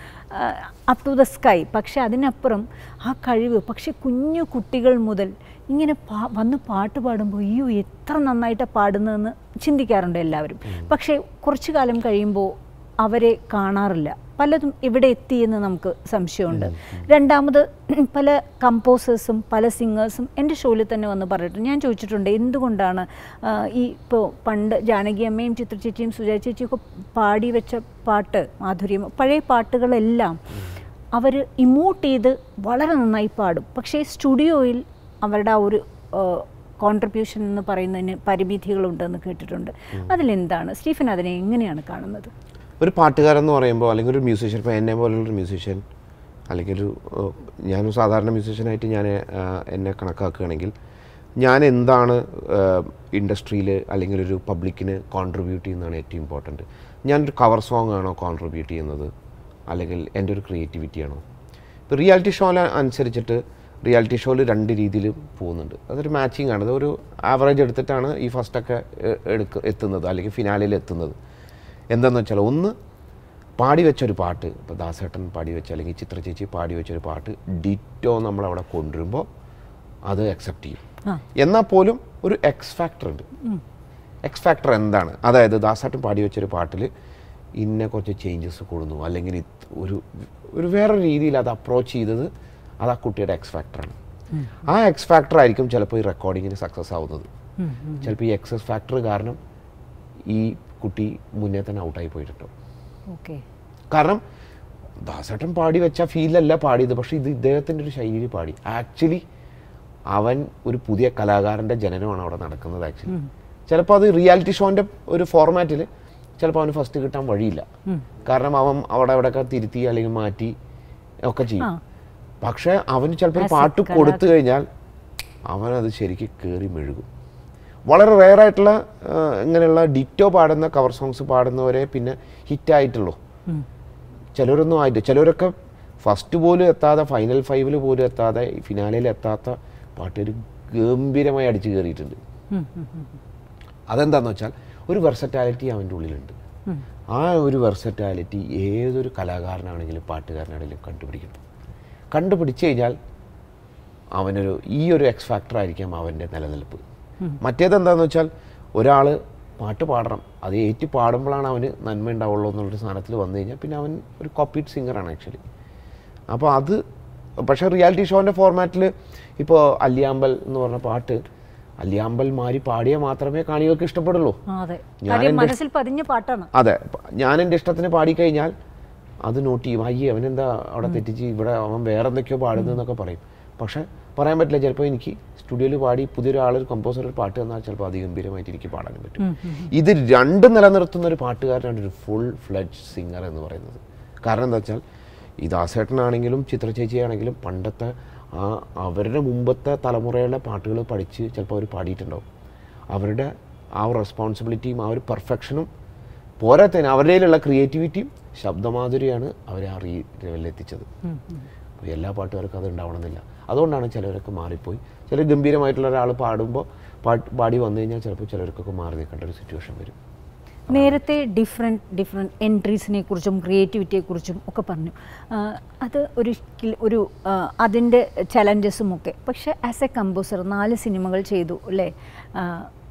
അപ് ടു ദ സ്കൈ പക്ഷെ അതിനപ്പുറം ആ കഴിവ് പക്ഷെ കുഞ്ഞു കുട്ടികൾ മുതൽ ഇങ്ങനെ പാ വന്ന് പാട്ട് പാടുമ്പോൾ അയ്യോ എത്ര നന്നായിട്ടാണ് പാടുന്നതെന്ന് ചിന്തിക്കാറുണ്ട് എല്ലാവരും പക്ഷേ കുറച്ചു കാലം കഴിയുമ്പോൾ അവരെ കാണാറില്ല പലതും ഇവിടെ എത്തിയെന്ന് നമുക്ക് സംശയമുണ്ട് രണ്ടാമത് പല കമ്പോസേഴ്സും പല സിംഗേഴ്സും എൻ്റെ ഷോയിൽ തന്നെ വന്ന് പറഞ്ഞിട്ടുണ്ട് ഞാൻ ചോദിച്ചിട്ടുണ്ട് എന്തുകൊണ്ടാണ് ആ, ഈ ഇപ്പോൾ പണ്ട് ജാനകി അമ്മയും ചിത്ര ചേച്ചിയും സുജാ ചേച്ചിയൊക്കെ പാടി വെച്ച പാട്ട് മാധുര്യം പഴയ പാട്ടുകളെല്ലാം അവർ ഇമോട്ട് ചെയ്ത് വളരെ നന്നായി പാടും പക്ഷേ സ്റ്റുഡിയോയിൽ അവരുടെ ആ ഒരു കോൺട്രിബ്യൂഷൻ എന്ന് പറയുന്നതിന് പരിമിതികളുണ്ടെന്ന് കേട്ടിട്ടുണ്ട് അതിലെന്താണ് സ്റ്റീഫൻ അതിനെ എങ്ങനെയാണ് കാണുന്നത് ഒരു പാട്ടുകാരൻ എന്ന് പറയുമ്പോൾ അല്ലെങ്കിൽ ഒരു മ്യൂസീഷ്യൻ ഇപ്പോൾ എന്നെ പോലുള്ളൊരു മ്യൂസീഷ്യൻ അല്ലെങ്കിൽ ഒരു ഏഹ്, ഞാനൊരു സാധാരണ മ്യൂസീഷ്യനായിട്ട് ഞാൻ ഏഹ്, എന്നെ കണക്കാക്കുകയാണെങ്കിൽ ഞാൻ എന്താണ് ഇൻഡസ്ട്രിയിൽ അല്ലെങ്കിൽ ഒരു പബ്ലിക്കിന് കോൺട്രിബ്യൂട്ട് ചെയ്യുന്നതാണ് ഏറ്റവും ഇമ്പോർട്ടൻറ്റ് ഞാനൊരു കവർ സോങ് ആണോ കോൺട്രിബ്യൂട്ട് ചെയ്യുന്നത് അല്ലെങ്കിൽ എൻ്റെ ഒരു ക്രിയേറ്റിവിറ്റി ആണോ ഇപ്പോൾ റിയാലിറ്റി ഷോയിൽ അനുസരിച്ചിട്ട് റിയാലിറ്റി ഷോയിൽ രണ്ട് രീതിയിൽ പോകുന്നുണ്ട് അതൊരു മാച്ചിങ് ആണ് അതൊരു ആവറേജ് എടുത്തിട്ടാണ് ഈ ഫസ്റ്റൊക്കെ എടുക്ക എത്തുന്നത് അല്ലെങ്കിൽ ഫിനാലിൽ എത്തുന്നത് എന്താണെന്ന് വെച്ചാൽ ഒന്ന് പാടി വെച്ചൊരു പാട്ട് ഇപ്പോൾ ദാസേട്ടൻ പാടി വെച്ച അല്ലെങ്കിൽ ചിത്ര ചേച്ചി പാടി വെച്ചൊരു പാട്ട് ഡിറ്റോ നമ്മളവിടെ കൊണ്ടുവരുമ്പോൾ അത് അക്സെപ്റ്റ് ചെയ്യും ആ. എന്നാൽ പോലും ഒരു എക്സ് ഫാക്ടർ ഉണ്ട് എക്സ് ഫാക്ടർ എന്താണ് അതായത് ദാസാട്ടൻ പാടി വെച്ചൊരു പാട്ടിൽ ഇന്ന കുറച്ച് ചേഞ്ചസ് കൊടുന്നു അല്ലെങ്കിൽ ഇത് ഒരു ഒരു വേറെ രീതിയിൽ അത് അപ്രോച്ച് ചെയ്തത് അത് ആ കുട്ടിയുടെ എക്സ് ഫാക്ടറാണ് ആ എക്സ് ഫാക്ടർ ആയിരിക്കും ചിലപ്പോൾ ഈ റെക്കോർഡിങ്ങിന് സക്സസ് ആവുന്നത് ചിലപ്പോൾ ഈ എക്സസ് ഫാക്ടർ കാരണം ഈ കുട്ടി മുന്നേ തന്നെ ഔട്ടായി പോയിട്ടുണ്ടോ ഓക്കെ കാരണം ദാസേട്ടൻ പാടി വെച്ച ഫീലല്ല പാടിയത് പക്ഷേ ഇത് ഇദ്ദേഹത്തിൻ്റെ ഒരു ശൈലിയിൽ പാടി ആക്ച്വലി അവൻ ഒരു പുതിയ കലാകാരൻ്റെ ജനനമാണ് അവിടെ നടക്കുന്നത് ആക്ച്വലി ചിലപ്പോൾ അത് റിയാലിറ്റി ഷോൻ്റെ ഒരു ഫോർമാറ്റിൽ ചിലപ്പോൾ അവന് ഫസ്റ്റ് കിട്ടാൻ വഴിയില്ല കാരണം അവൻ അവിടെ അവിടെയൊക്കെ തിരുത്തി അല്ലെങ്കിൽ മാറ്റി ഒക്കെ ചെയ്യും ആ. പക്ഷേ അവന് ചിലപ്പോൾ ഒരു As a പാട്ട് കലാ- കൊടുത്തു കഴിഞ്ഞാൽ അവനത് ശരിക്ക് കയറി മെഴുകും വളരെ റെയറായിട്ടുള്ള ഇങ്ങനെയുള്ള ഡിറ്റോ പാടുന്ന കവർ സോങ്സ് പാടുന്നവരെ പിന്നെ ഹിറ്റായിട്ടുള്ളൂ ചിലരൊന്നും ആയിട്ട് ചിലരൊക്കെ ഫസ്റ്റ് പോലും എത്താതെ ഫൈനൽ ഫൈവിൽ പോലും എത്താതെ ഫിനാലയിൽ എത്താത്ത പാട്ടുകാർ ഗംഭീരമായി അടിച്ചു കയറിയിട്ടുണ്ട് അതെന്താന്ന് വെച്ചാൽ ഒരു വെർസറ്റാലിറ്റി അവൻ്റെ ഉള്ളിലുണ്ട് ആ ഒരു വെർസറ്റാലിറ്റി ഏതൊരു കലാകാരനാണെങ്കിലും പാട്ടുകാരനാണെങ്കിലും കണ്ടുപിടിക്കണം കണ്ടുപിടിച്ചു കഴിഞ്ഞാൽ അവനൊരു ഈ ഒരു എക്സ് ഫാക്ടർ ആയിരിക്കാം അവൻ്റെ നിലനിൽപ്പ് മറ്റേതെന്താന്ന് വെച്ചാൽ ഒരാൾ പാട്ട് പാടണം അത് ഏറ്റി പാടുമ്പോഴാണ് അവന് നന്മ ഉണ്ടാവുള്ളൂ എന്നുള്ളൊരു സാധനത്തിൽ വന്നു കഴിഞ്ഞാൽ പിന്നെ അവൻ ഒരു കോപ്പീഡ് സിംഗറാണ് ആക്ച്വലി അപ്പോൾ അത് പക്ഷേ റിയാലിറ്റി ഷോൻ്റെ ഫോർമാറ്റിൽ ഇപ്പോൾ അല്ലിയാമ്പൽ എന്ന് പറഞ്ഞ പാട്ട് അല്ലിയാമ്പൽ മാരി പാടിയാൽ മാത്രമേ കാണികൾക്ക് ഇഷ്ടപ്പെടുള്ളൂ ആ അതെ ഞാൻ കാര്യം എൻ്റെ- മനസ്സിൽ പതിഞ്ഞ പാട്ടാണ് അതെ പ- ഞാൻ എൻ്റെ ഇഷ്ടത്തിന് പാടിക്കഴിഞ്ഞാൽ അത് നോട്ട് ചെയ്യും അയ്യേ അവനെന്താ അവിടെ തെറ്റിച്ച് ഇവിടെ അവൻ വേറെ എന്തൊക്കെയോ പാടുന്നതെന്നൊക്കെ പറയും പക്ഷെ പറയാൻ പറ്റില്ല ചിലപ്പോൾ എനിക്ക് സ്റ്റുഡിയോയിൽ പാടി പുതിയൊരാൾ ഒരു കമ്പോസർ ഒരു പാട്ട് തന്നാൽ ചിലപ്പോൾ അതിഗംഭീരമായിട്ട് എനിക്ക് പാടാനും പറ്റും ഇത് രണ്ടും നിലനിർത്തുന്ന ഒരു പാട്ടുകാരനാണ് ഒരു ഫുൾ ഫ്ലഡ്ജ് സിംഗർ എന്ന് പറയുന്നത് കാരണം എന്താ വെച്ചാൽ ഈ ദാസേട്ടനാണെങ്കിലും ചിത്ര ചേച്ചിയാണെങ്കിലും പണ്ടത്തെ ആ അവരുടെ മുമ്പത്തെ തലമുറയിലെ പാട്ടുകൾ പഠിച്ച് ചിലപ്പോൾ അവർ പാടിയിട്ടുണ്ടാവും അവരുടെ ആ ഒരു റെസ്പോൺസിബിലിറ്റിയും ആ ഒരു പെർഫെക്ഷനും പോരാത്തതിന് അവരുടെയിലുള്ള ക്രിയേറ്റിവിറ്റിയും ശബ്ദമാധുരിയാണ് അവരെ ആ റീ ലെവലിൽ എത്തിച്ചത് അപ്പോൾ എല്ലാ പാട്ടുകാർക്കും അത് ഉണ്ടാവണമെന്നില്ല അതുകൊണ്ടാണ് ചിലരൊക്കെ മാറിപ്പോയി ചില ഗംഭീരമായിട്ടുള്ള ഒരാൾ പാടുമ്പോൾ പാട്ട് പാടി വന്നു കഴിഞ്ഞാൽ ചിലപ്പോൾ ചിലർക്കൊക്കെ മാറി നിൽക്കേണ്ട ഒരു സിറ്റുവേഷൻ വരും നേരത്തെ ഡിഫറെൻറ്റ് ഡിഫറെൻറ്റ് എൻട്രീസിനെ കുറിച്ചും ക്രിയേറ്റിവിറ്റിയെ കുറിച്ചും ഒക്കെ പറഞ്ഞു ആ, അത് ഒരു സ്കിൽ- ഒരു ആ, അതിൻ്റെ ചലഞ്ചസും ഒക്കെ പക്ഷേ ആസ് എ കമ്പോസർ നാല് സിനിമകൾ ചെയ്തു അല്ലേ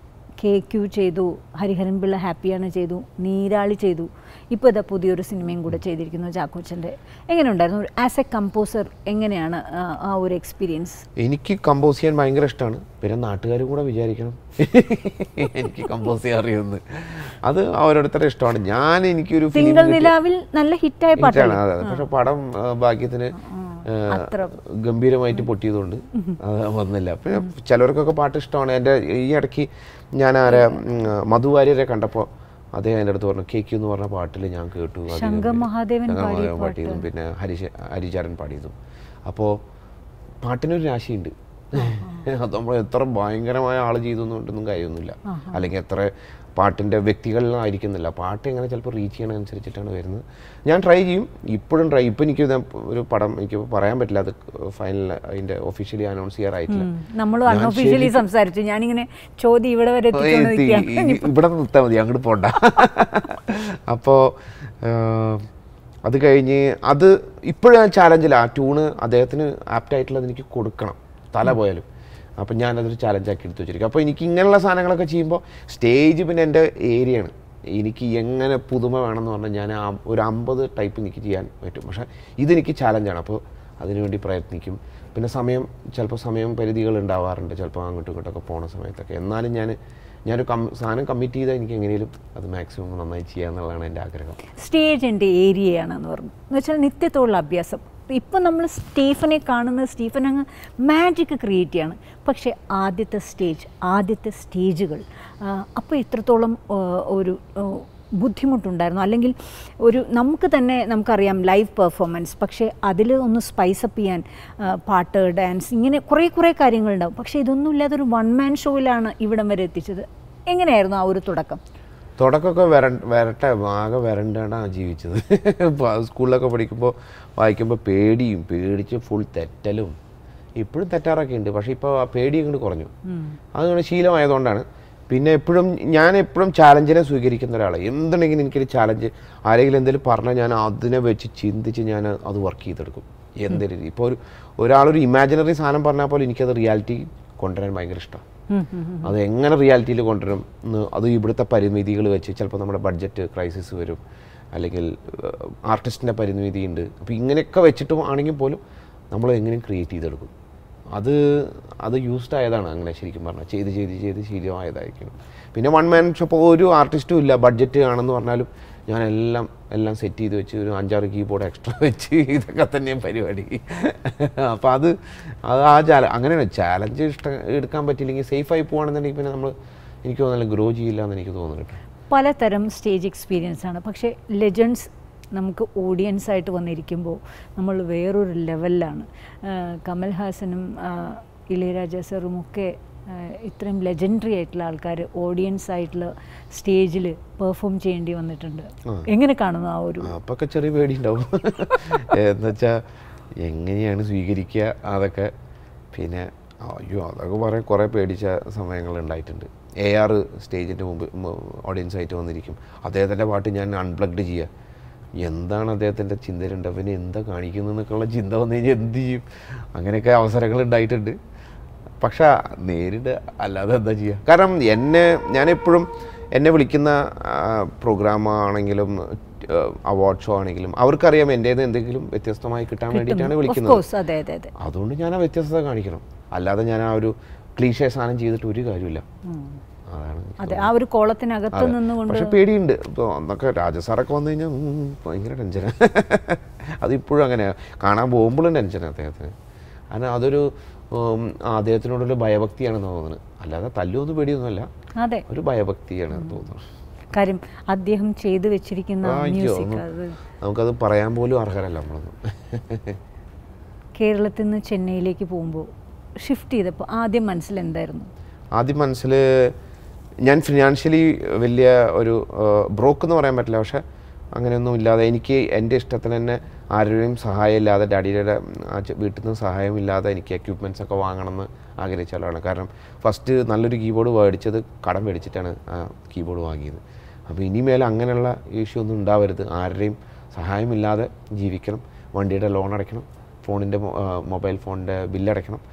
കെ ക്യു ചെയ്തു ഹരിഹരൻ പിള്ള ഹാപ്പിയാണ് ചെയ്തു നീരാളി ചെയ്തു ഇപ്പോൾ ഇതാ പുതിയൊരു സിനിമയും കൂടെ ചെയ്തിരിക്കുന്നു ചാക്കോച്ചൻ്റെ എങ്ങനെയുണ്ടായിരുന്നു ആസ് എ കമ്പോസർ എങ്ങനെയാണ് ആ, ആ ഒരു എക്സ്പീരിയൻസ് എനിക്ക് കമ്പോസ് ചെയ്യാൻ ഭയങ്കര ഇഷ്ടമാണ് പിന്നെ നാട്ടുകാരും കൂടെ വിചാരിക്കണം എനിക്ക് കമ്പോസ് ചെയ്യാൻ അറിയുമെന്ന് അത് ഓരോരുത്തരുടെ ഇഷ്ടമാണ് ഞാൻ എനിക്കൊരു ഫിലിം തിങ്കൾ നിലാവിൽ നല്ല ഹിറ്റായ ഹിറ്റാണ് പാട്ടാണ് അതെ അതെ പക്ഷെ പടം ആ, ഭാഗ്യത്തിന് ആ, അത്ര ഗംഭീരമായിട്ട് പൊട്ടിയതുകൊണ്ട് അത് വന്നില്ല പിന്നെ ചിലർക്കൊക്കെ പാട്ട് ഇഷ്ടമാണ് എൻ്റെ ഈ ഇടയ്ക്ക് ഞാൻ ആരെ ഉം, മധു വാര്യരെ കണ്ടപ്പോൾ അദ്ദേഹം എൻ്റെ അടുത്ത് പറഞ്ഞു കേക്ക് എന്ന് പറഞ്ഞ പാട്ടിൽ ഞാൻ കേട്ടു അത് ശങ്കർ ഗംഭീരം. മഹാദേവൻ ശങ്കർ പാടിയ മഹാദേവൻ പാടിയതും പിന്നെ ഹരിശ ഹരിചാരൻ പാടിയതും അപ്പോൾ പാട്ടിനൊരു രാശിയുണ്ട് അത് നമ്മൾ എത്ര ഭയങ്കരമായ ആൾ ചെയ്തു കൊണ്ടൊന്നും കാര്യമൊന്നുമില്ല അല്ലെങ്കിൽ എത്ര പാട്ടിൻ്റെ വ്യക്തികളിലായിരിക്കുന്നില്ല പാട്ട് എങ്ങനെ ചിലപ്പോൾ റീച്ച് ചെയ്യണമനുസരിച്ചിട്ടാണ് വരുന്നത് ഞാൻ ട്രൈ ചെയ്യും ഇപ്പോഴും ട്രൈ ഇപ്പം എനിക്ക് ഇത് ഒരു പടം എനിക്ക് പറയാൻ പറ്റില്ല അത് ഫൈനൽ അതിൻ്റെ ഒഫീഷ്യലി അനൗൺസ് ചെയ്യാറായിട്ടില്ല നമ്മൾ ഞാൻ അൺഒഫീഷ്യലി ശരിക്കും- സംസാരിച്ചു ഞാനിങ്ങനെ ചോദ്യം ഇവിടെ വരെ എത്തി. എത്തിക്കൊണ്ടിരിക്കുകയാണ് ഇ- ഇവിടെ നിർത്താൽ മതി അങ്ങോട്ട് പോണ്ട അപ്പോൾ അത് കഴിഞ്ഞ് അത് ഇപ്പോഴും ചാലഞ്ചില്ല ആ ട്യൂണ് അദ്ദേഹത്തിന് ആപ്റ്റ് ആയിട്ടുള്ളത് എനിക്ക് കൊടുക്കണം തല പോയാലും അപ്പം ഞാനതൊരു ചാലഞ്ചാക്കി എടുത്ത് വെച്ചിരിക്കും അപ്പോൾ എനിക്ക് ഇങ്ങനെയുള്ള സാധനങ്ങളൊക്കെ ചെയ്യുമ്പോൾ സ്റ്റേജ് പിന്നെ എൻ്റെ ഏരിയയാണ് എനിക്ക് എങ്ങനെ പുതുമ വേണമെന്ന് പറഞ്ഞാൽ ഞാൻ ആ ഒരു അമ്പത് ടൈപ്പ് എനിക്ക് ചെയ്യാൻ പറ്റും പക്ഷേ ഇതെനിക്ക് ചാലഞ്ചാണ് അപ്പോൾ അതിനുവേണ്ടി പ്രയത്നിക്കും പിന്നെ സമയം ചിലപ്പോൾ സമയം പരിധികൾ ഉണ്ടാവാറുണ്ട് ചിലപ്പോൾ അങ്ങോട്ടും ഇങ്ങോട്ടൊക്കെ പോണ സമയത്തൊക്കെ എന്നാലും ഞാൻ ഞാനൊരു കം സാധനം കമ്മിറ്റ് ചെയ്താൽ എനിക്ക് എങ്ങനെയും അത് മാക്സിമം നന്നായി ചെയ്യുക എന്നുള്ളതാണ് എൻ്റെ ആഗ്രഹം സ്റ്റേജ് എൻ്റെ ഏരിയയാണെന്ന് പറഞ്ഞു എന്ന് വെച്ചാൽ നിത്യത്തോടുള്ള അഭ്യാസം ഇപ്പം നമ്മൾ സ്റ്റീഫനെ കാണുന്നത് സ്റ്റീഫൻ അങ്ങ് മാജിക് ക്രിയേറ്റ് ചെയ്യാണ് പക്ഷേ ആദ്യത്തെ സ്റ്റേജ് ആദ്യത്തെ സ്റ്റേജുകൾ അപ്പോൾ ഇത്രത്തോളം ആ, ഒരു ആ, ബുദ്ധിമുട്ടുണ്ടായിരുന്നു അല്ലെങ്കിൽ ഒരു നമുക്ക് തന്നെ നമുക്കറിയാം ലൈവ് പെർഫോമൻസ് പക്ഷേ അതിൽ ഒന്ന് സ്പൈസപ്പ് ചെയ്യാൻ ആ, പാട്ട് ഡാൻസ് ഇങ്ങനെ കുറേ കുറേ കാര്യങ്ങളുണ്ടാവും പക്ഷേ ഇതൊന്നും ഇല്ലാതെ ഒരു വൺ മാൻ ഷോയിലാണ് ഇവിടം വരെ എത്തിച്ചത് എങ്ങനെയായിരുന്നു ആ ഒരു തുടക്കം തുടക്കമൊക്കെ വര വരട്ടെ ആകെ വരണ്ടാണ് ജീവിച്ചത് ഇപ്പോൾ സ്കൂളിലൊക്കെ പഠിക്കുമ്പോൾ വായിക്കുമ്പോൾ പേടിയും പേടിച്ച് ഫുൾ തെറ്റലും ഇപ്പോഴും തെറ്റാറൊക്കെ ഉണ്ട് പക്ഷേ ഇപ്പോൾ ആ പേടി അങ്ങോട്ട് കുറഞ്ഞു അതുകൊണ്ട് ശീലമായതുകൊണ്ടാണ് പിന്നെ എപ്പോഴും ഞാൻ എപ്പോഴും ചാലഞ്ചിനെ സ്വീകരിക്കുന്ന ഒരാളാണ് എന്തുണ്ടെങ്കിലും എനിക്കൊരു ചാലഞ്ച് ആരെങ്കിലും എന്തെങ്കിലും പറഞ്ഞാൽ ഞാൻ അതിനെ വെച്ച് ചിന്തിച്ച് ഞാൻ അത് വർക്ക് ചെയ്തെടുക്കും എന്തെങ്കിലും രീതി ഇപ്പോൾ ഒരു ഒരാളൊരു ഇമാജിനറി സാധനം പറഞ്ഞാൽ പോലും എനിക്കത് റിയാലിറ്റി കൊണ്ടുവരാൻ ഭയങ്കര ഇഷ്ടമാണ് അത് എങ്ങനെ റിയാലിറ്റിയിൽ കൊണ്ടുവരും എന്ന് അത് ഇവിടുത്തെ പരിമിതികൾ വെച്ച് ചിലപ്പോൾ നമ്മുടെ ബഡ്ജറ്റ് ക്രൈസിസ് വരും അല്ലെങ്കിൽ ആർട്ടിസ്റ്റിൻ്റെ പരിമിതി ഉണ്ട് അപ്പോൾ ഇങ്ങനെയൊക്കെ വെച്ചിട്ടും ആണെങ്കിൽ പോലും നമ്മൾ എങ്ങനെയും ക്രിയേറ്റ് ചെയ്തെടുക്കും അത് അത് യൂസ്ഡ് ആയതാണ് അങ്ങനെ ശരിക്കും പറഞ്ഞാൽ ചെയ്ത് ചെയ്ത് ചെയ്ത് ശീലമായതായിരിക്കണം പിന്നെ വൺ മാൻ ഷോപ്പ് ഒരു ആർട്ടിസ്റ്റും ഇല്ല ബഡ്ജറ്റ് ആണെന്ന് പറഞ്ഞാലും ഞാൻ എല്ലാം എല്ലാം സെറ്റ് ചെയ്ത് വെച്ച് ഒരു അഞ്ചാറ് കീബോർഡ് എക്സ്ട്രാ വെച്ച് ഇതൊക്കെ തന്നെയും പരിപാടി അപ്പോൾ അത് അത് ആ ചാല അങ്ങനെയാണ് ചാലഞ്ച് ഇഷ്ടം എടുക്കാൻ പറ്റിയില്ലെങ്കിൽ സേഫായി പോകുകയാണെന്നുണ്ടെങ്കിൽ പിന്നെ നമ്മൾ എനിക്ക് തോന്നുന്നില്ല ഗ്രോ ചെയ്യില്ല എന്ന് എനിക്ക് തോന്നുന്നു കേട്ടോ പലതരം സ്റ്റേജ് എക്സ്പീരിയൻസ് ആണ് പക്ഷേ ലെജൻസ് നമുക്ക് ഓഡിയൻസ് ആയിട്ട് വന്നിരിക്കുമ്പോൾ നമ്മൾ വേറൊരു ലെവലിലാണ് ആഹ് കമൽ ഹാസനും ആഹ് ഇളയരാജ സാറും ഒക്കെ ആഹ് ഇത്രയും ലെജൻഡറി ആയിട്ടുള്ള ആൾക്കാർ ഓഡിയൻസ് ആയിട്ടുള്ള സ്റ്റേജിൽ പെർഫോം ചെയ്യേണ്ടി വന്നിട്ടുണ്ട് എങ്ങനെ കാണുന്നു ആ ഒരു അപ്പൊക്കെ ചെറിയ പേടിയുണ്ടാവും എന്നുവെച്ചാൽ എങ്ങനെയാണ് സ്വീകരിക്കുക അതൊക്കെ പിന്നെ അയ്യോ അതൊക്കെ കുറേ കുറേ പേടിച്ച സമയങ്ങൾ ഉണ്ടായിട്ടുണ്ട് എ ആർ സ്റ്റേജിൻ്റെ മുമ്പ് ഓഡിയൻസ് ആയിട്ട് വന്നിരിക്കും അദ്ദേഹത്തിൻ്റെ പാട്ട് ഞാൻ അൺപ്ലഗ്ഡ് ചെയ്യുക എന്താണ് അദ്ദേഹത്തിൻ്റെ ചിന്തയിലുണ്ട് അവന് എന്താ കാണിക്കുന്നതെന്നൊക്കെയുള്ള ചിന്ത വന്നു കഴിഞ്ഞാൽ എന്ത് ചെയ്യും അങ്ങനെയൊക്കെ അവസരങ്ങൾ ഉണ്ടായിട്ടുണ്ട് പക്ഷെ നേരിട്ട് അല്ലാതെ എന്താ ചെയ്യുക കാരണം എന്നെ ഞാനെപ്പോഴും എന്നെ വിളിക്കുന്ന പ്രോഗ്രാം ആണെങ്കിലും അവാർഡ് ഷോ ആണെങ്കിലും അവർക്കറിയാം എൻ്റേത് എന്തെങ്കിലും വ്യത്യസ്തമായി കിട്ടാൻ വേണ്ടിയിട്ടാണ് ഓഫ് വിളിക്കുന്നത് കോഴ്സ് അതെ അതെ അതെ അതുകൊണ്ട് ഞാൻ ആ വ്യത്യസ്തത കാണിക്കണം അല്ലാതെ ഞാൻ ആ ഒരു ക്ലീഷേ സാധനം ചെയ്തിട്ട് ഒരു കാര്യമില്ല അതാണ് എനിക്ക് അതെ ആ ഒരു കോളത്തിനകത്ത് നിന്നുകൊണ്ട് പക്ഷെ പേടിയുണ്ട് ഇപ്പോൾ അന്നൊക്കെ രാജസാറൊക്കെ വന്നു കഴിഞ്ഞാൽ ഉം, ഭയങ്കര ടെൻഷനാണ് അതിപ്പോഴും അങ്ങനെയാണ് കാണാൻ പോകുമ്പോഴും ടെൻഷനാണ് അദ്ദേഹത്തിന് കാരണം അതൊരു ഉം, ആ, അദ്ദേഹത്തിനോടൊരു ഭയഭക്തിയാണെന്ന് തോന്നുന്നത് അല്ലാതെ തല്ലൊന്നും പേടിയൊന്നുമല്ല അതെ ഒരു ഭയഭക്തിയാണ് തോന്നുന്നത് കാര്യം അദ്ദേഹം ചെയ്തു വെച്ചിരിക്കുന്ന ആ, അയ്യോ, മ്യൂസിക് ഒന്നും അത് നമുക്കത് പറയാൻ പോലും അർഹരല്ല നമ്മളൊന്നും കേരളത്തിൽ നിന്ന് ചെന്നൈയിലേക്ക് പോകുമ്പോൾ ഷിഫ്റ്റ് ചെയ്തപ്പോൾ ആദ്യം മനസ്സിൽ എന്തായിരുന്നു ആദ്യം മനസ്സിൽ ഞാൻ ഫിനാൻഷ്യലി വലിയ ഒരു ബ്രോക്ക് എന്ന് പറയാൻ പറ്റില്ല പക്ഷെ അങ്ങനെയൊന്നും ഇല്ലാതെ എനിക്ക് എൻ്റെ ഇഷ്ടത്തിന് തന്നെ ആരുടെയും സഹായം ഇല്ലാതെ ഡാഡിയുടെ ആ ചെ- വീട്ടിൽ നിന്ന് സഹായം ഇല്ലാതെ എനിക്ക് എക്യുപ്മെൻറ്റ്സ് ഒക്കെ വാങ്ങണമെന്ന് ആഗ്രഹിച്ച ആളാണ് കാരണം ഫസ്റ്റ് നല്ലൊരു കീബോർഡ് മേടിച്ചത് കടം മേടിച്ചിട്ടാണ് ആ കീബോർഡ് വാങ്ങിയത് അപ്പോൾ ഇനിമേൽ അങ്ങനെയുള്ള ഇഷ്യൂ ഒന്നും ഉണ്ടാവരുത് ആരുടെയും സഹായമില്ലാതെ ജീവിക്കണം വണ്ടിയുടെ ലോൺ അടയ്ക്കണം ഫോണിൻ്റെ മൊബൈൽ ഫോണിൻ്റെ ബില്ലടയ്ക്കണം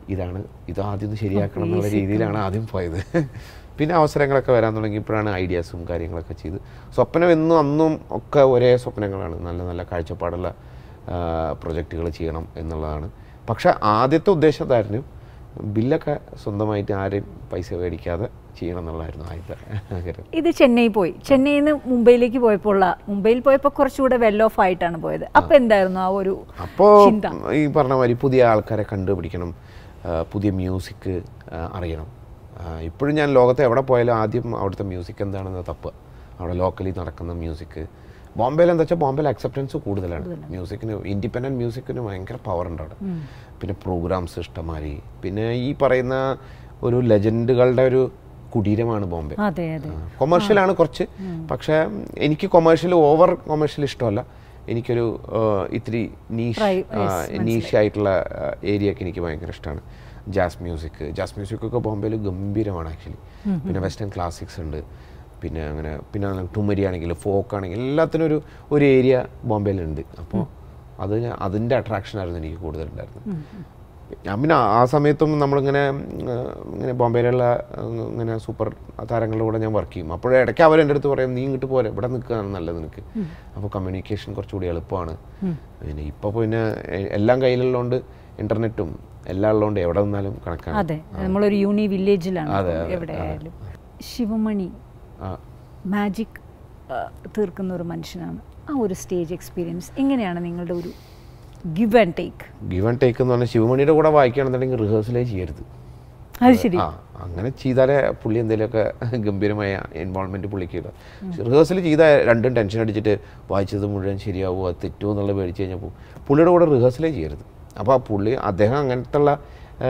ഇതാണ് ഇത് ആദ്യം ഒന്ന് ശരിയാക്കണം എന്നുള്ള രീതിയിലാണ് ആദ്യം പോയത് പിന്നെ അവസരങ്ങളൊക്കെ വരാൻ തുടങ്ങിയപ്പോഴാണ് ഐഡിയാസും കാര്യങ്ങളൊക്കെ ചെയ്ത് സ്വപ്നം എന്നും അന്നും ഒക്കെ ഒരേ സ്വപ്നങ്ങളാണ് നല്ല നല്ല കാഴ്ചപ്പാടുള്ള പ്രൊജക്റ്റുകൾ ചെയ്യണം എന്നുള്ളതാണ് പക്ഷേ ആദ്യത്തെ ഉദ്ദേശം അതായിരുന്നു ബില്ലൊക്കെ സ്വന്തമായിട്ട് ആരെയും പൈസ മേടിക്കാതെ ചെയ്യണം എന്നുള്ളതായിരുന്നു ആദ്യത്തെ ആഗ്രഹം ഇത് ചെന്നൈ പോയി ചെന്നൈയിൽ നിന്ന് മുംബൈയിലേക്ക് പോയപ്പോൾ ഉള്ള മുംബൈയിൽ പോയപ്പോൾ കുറച്ചുകൂടെ വെൽ ഓഫ് ആയിട്ടാണ് പോയത് അപ്പോൾ എന്തായിരുന്നു ആ ഒരു അപ്പോൾ ചിന്ത ഈ പറഞ്ഞ മാതിരി പുതിയ ആൾക്കാരെ കണ്ടുപിടിക്കണം ആ, പുതിയ മ്യൂസിക് അറിയണം ആ, ഇപ്പോഴും ഞാൻ ലോകത്ത് എവിടെ പോയാലും ആദ്യം അവിടുത്തെ മ്യൂസിക് എന്താണെന്ന് തപ്പുക അവിടെ ലോക്കലി നടക്കുന്ന മ്യൂസിക് ബോംബെയിൽ എന്താ വെച്ചാൽ ബോംബെയിൽ അക്സെപ്റ്റൻസ് കൂടുതലാണ് മ്യൂസിക്കിന് ഇൻഡിപെൻഡൻറ്റ് മ്യൂസിക്കിന് ഭയങ്കര പവർ ഉണ്ട് അവിടെ പിന്നെ പ്രോഗ്രാംസ് ഇഷ്ടംമാതിരി പിന്നെ ഈ പറയുന്ന ഒരു ലെജൻഡുകളുടെ ഒരു കുടീരമാണ് ബോംബെ അതെ അതെ കൊമേഴ്ഷ്യലാണ് കുറച്ച് പക്ഷേ എനിക്ക് കൊമേഴ്ഷ്യൽ ഓവർ കൊമേഴ്ഷ്യൽ ഇഷ്ടമല്ല എനിക്കൊരു ആ, ഇത്തിരി നീഷ് Pri- yes, നീഷ് ആയിട്ടുള്ള ഏരിയ ഒക്കെ എനിക്ക് ഭയങ്കര ഇഷ്ടമാണ് ജാസ് മ്യൂസിക് ജാസ് മ്യൂസിക് ഒക്കെ ബോംബെയിൽ ഗംഭീരമാണ് ആക്ച്വലി പിന്നെ വെസ്റ്റേൺ ക്ലാസിക്സ് ഉണ്ട് പിന്നെ അങ്ങനെ പിന്നെ ടുമരി ആണെങ്കിൽ ഫോക്ക് ആണെങ്കിൽ എല്ലാത്തിനും ഒരു ഒരു ഏരിയ ബോംബെയിലുണ്ട് അപ്പോൾ അത് ഞാൻ- അതിൻ്റെ അട്രാക്ഷനായിരുന്നു എനിക്ക് കൂടുതലുണ്ടായിരുന്നത് ഞാൻ പിന്നെ ആ- ആ സമയത്തും നമ്മളിങ്ങനെ ഉം, ഇങ്ങനെ ബോംബെയിലുള്ള ഉം, ഇങ്ങനെ സൂപ്പർ താരങ്ങളുടെ കൂടെ ഞാൻ വർക്ക് ചെയ്യും അപ്പോഴേ ഇടയ്ക്ക് അവർ എൻ്റെ അടുത്ത് പറയും നീ ഇങ്ങോട്ട് പോരെ ഇവിടെ നിൽക്കുകയാണ് നല്ലത് നിനക്ക് അപ്പോൾ കമ്മ്യൂണിക്കേഷൻ കുറച്ചുകൂടി എളുപ്പമാണ് പിന്നെ ഇപ്പോൾ പിന്നെ എ- എല്ലാം കയ്യിലുള്ളതുകൊണ്ട് ഇൻ്റർനെറ്റും എല്ലാം ഉള്ളതുകൊണ്ട് എവിടെ നിന്നാലും കണക്കാണ് അതെ നമ്മളൊരു യൂണി വില്ലേജിലാണ് അതെ, അതെ, എവിടെ ആയാലും ശിവമണി ആ മാജിക് തീർക്കുന്ന ഒരു മനുഷ്യനാണ് ആ ഒരു സ്റ്റേജ് എക്സ്പീരിയൻസ് എങ്ങനെയാണ് നിങ്ങളുടെ ഒരു give and take give and take എന്ന് പറഞ്ഞാൽ ശിവമണിയുടെ കൂടെ വായിക്കുകയാണെന്നുണ്ടെങ്കിൽ റിഹേഴ്സലേ ചെയ്യരുത് അത് ശരി ആ അങ്ങനെ ചെയ്താലേ പുള്ളി എന്തെങ്കിലുമൊക്കെ ഗംഭീരമായ ഇൻവോൾവ്മെന്റ് പുള്ളിക്ക് ഇടും റിഹേഴ്സൽ ചെയ്താൽ രണ്ടും ടെൻഷൻ അടിച്ചിട്ട് വായിച്ചത് മുഴുവൻ ശരിയാവുമോ അത് തെറ്റുമോ എന്നുള്ള പേടിച്ച് കഴിഞ്ഞാൽ പോകും പുള്ളിയുടെ കൂടെ റിഹേഴ്സലേ ചെയ്യരുത് അപ്പോൾ ആ പുള്ളി അദ്ദേഹം അങ്ങനത്തെ ഉള്ള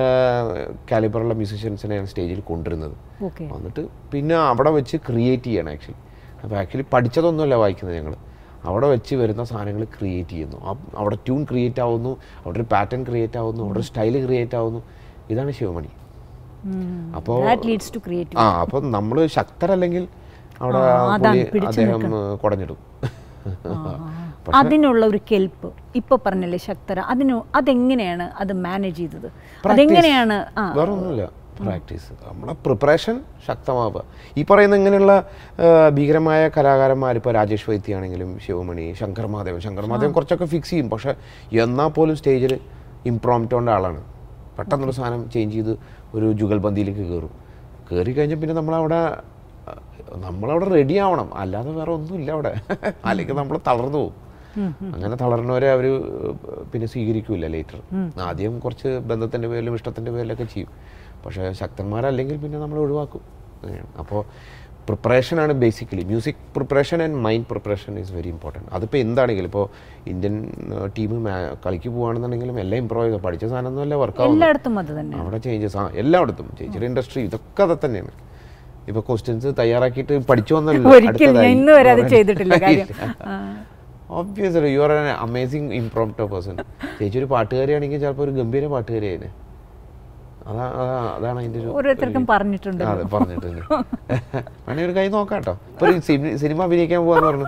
കാലിബറുള്ള മ്യൂസീഷ്യൻസിനെയാണ് സ്റ്റേജിൽ കൊണ്ടുവരുന്നത് ഓക്കെ വന്നിട്ട് പിന്നെ അവിടെ വെച്ച് ക്രിയേറ്റ് ചെയ്യണം ആക്ച്വലി അപ്പോൾ ആക്ച്വലി പഠിച്ചതൊന്നുമല്ല വായിക്കുന്നത് ഞങ്ങൾ അവിടെ വെച്ച് വരുന്ന സാധനങ്ങൾ ക്രിയേറ്റ് ചെയ്യുന്നു ആ- അവിടെ ട്യൂൺ ക്രിയേറ്റ് ആവുന്നു അവിടെ ഒരു പാറ്റേൺ ക്രിയേറ്റ് ആവുന്നു അവിടെ ഒരു സ്റ്റൈല് ക്രിയേറ്റ് ആവുന്നു ഇതാണ് ശിവമണി അപ്പോൾ ദാറ്റ് ലീഡ്സ് ടു ക്രിയേറ്റ് ആ അപ്പം നമ്മൾ ശക്തരല്ലെങ്കിൽ അവിടെ ആ, അതാണ് പുള്ളി പിടിച്ചു അദ്ദേഹം ഏഹ്, കുടഞ്ഞിടും അതിനുള്ള ഒരു കെൽപ്പ് ഇപ്പൊ പറഞ്ഞല്ലേ ശക്തര അതിന് അതെങ്ങനെയാണ് അത് മാനേജ് ചെയ്തത് അതെങ്ങനെയാണ് ആ വേറെ ഒന്നുമില്ല പ്രാക്ടീസ് നമ്മുടെ പ്രിപ്പറേഷൻ ശക്തമാവുക ഈ പറയുന്ന ഇങ്ങനെയുള്ള ആ, ഭീകരമായ കലാകാരന്മാർ ഇപ്പോൾ രാജേഷ് വൈദ്യ ആണെങ്കിലും ശിവമണി ശങ്കർ മഹാദേവൻ ശങ്കർ മഹാദേവൻ കുറച്ചൊക്കെ ഫിക്സ് ചെയ്യും പക്ഷേ എന്നാൽ പോലും സ്റ്റേജിൽ ഇംപ്രോംറ്റോണ്ട ആളാണ് പെട്ടെന്നൊരു സാധനം ചേഞ്ച് ചെയ്ത് ഒരു ജുഗൽബന്ദിയിലേക്ക് കയറും കയറി കഴിഞ്ഞാൽ പിന്നെ നമ്മളവിടെ ആ, നമ്മളവിടെ റെഡി ആവണം അല്ലാതെ വേറെ ഒന്നുമില്ല അവിടെ അല്ലെങ്കിൽ നമ്മൾ തളർന്നു പോകും അങ്ങനെ തളർന്നവരെ അവർ പിന്നെ സ്വീകരിക്കൂല ലേറ്റർ ആദ്യം കുറച്ച് ബന്ധത്തിൻ്റെ പേരിലും ഇഷ്ടത്തിൻ്റെ പേരിലൊക്കെ ചെയ്യും പക്ഷേ ശക്തന്മാരല്ലെങ്കിൽ പിന്നെ നമ്മൾ ഒഴിവാക്കും അങ്ങനെയാണ് അപ്പോൾ പ്രിപ്പറേഷനാണ് basically music preparation and mind preparation is very important അതിപ്പോൾ എന്താണെങ്കിലും ഇപ്പോൾ ഇന്ത്യൻ ടീം കളിക്ക് പോകുകയാണെന്നുണ്ടെങ്കിലും എല്ലാം ഇമ്പ്രൂവ് ചെയ്തോ പഠിച്ച സാധനമൊന്നുമല്ല വർക്കാവും എല്ലായിടത്തും അത് തന്നെ അവിടെ ചേഞ്ചസ് ആ എല്ലായിടത്തും ചേച്ചിയുടെ ഇൻഡസ്ട്രി ഇതൊക്കെ അത് തന്നെയാണ് ഇപ്പോൾ ക്വസ്റ്റ്യൻസ് തയ്യാറാക്കിയിട്ട് പഠിച്ചു വന്നല്ലോ ഒരിക്കലും ഞാൻ ഇന്ന് വരെ അത് ചെയ്തിട്ടില്ല കാര്യം ആ. Obviously you are an amazing impromptu person ചേച്ചി ഒരു പാട്ടുകാരിയാണെങ്കിൽ ചിലപ്പോൾ ഒരു ഗംഭീര പാട്ടുകാരിയായിരുന്നു അതാ അതാ- അതാണ് അതിൻ്റെ ഒരു ഓരോരുത്തർക്കും പറഞ്ഞിട്ടുണ്ട് അതെ പറഞ്ഞിട്ടുണ്ട് വേണേ ഒരു കൈ നോക്കാം കേട്ടോ ഇപ്പൊ ഒരു സിനി- സിനിമ അഭിനയിക്കാൻ പോവാന്ന് പറഞ്ഞു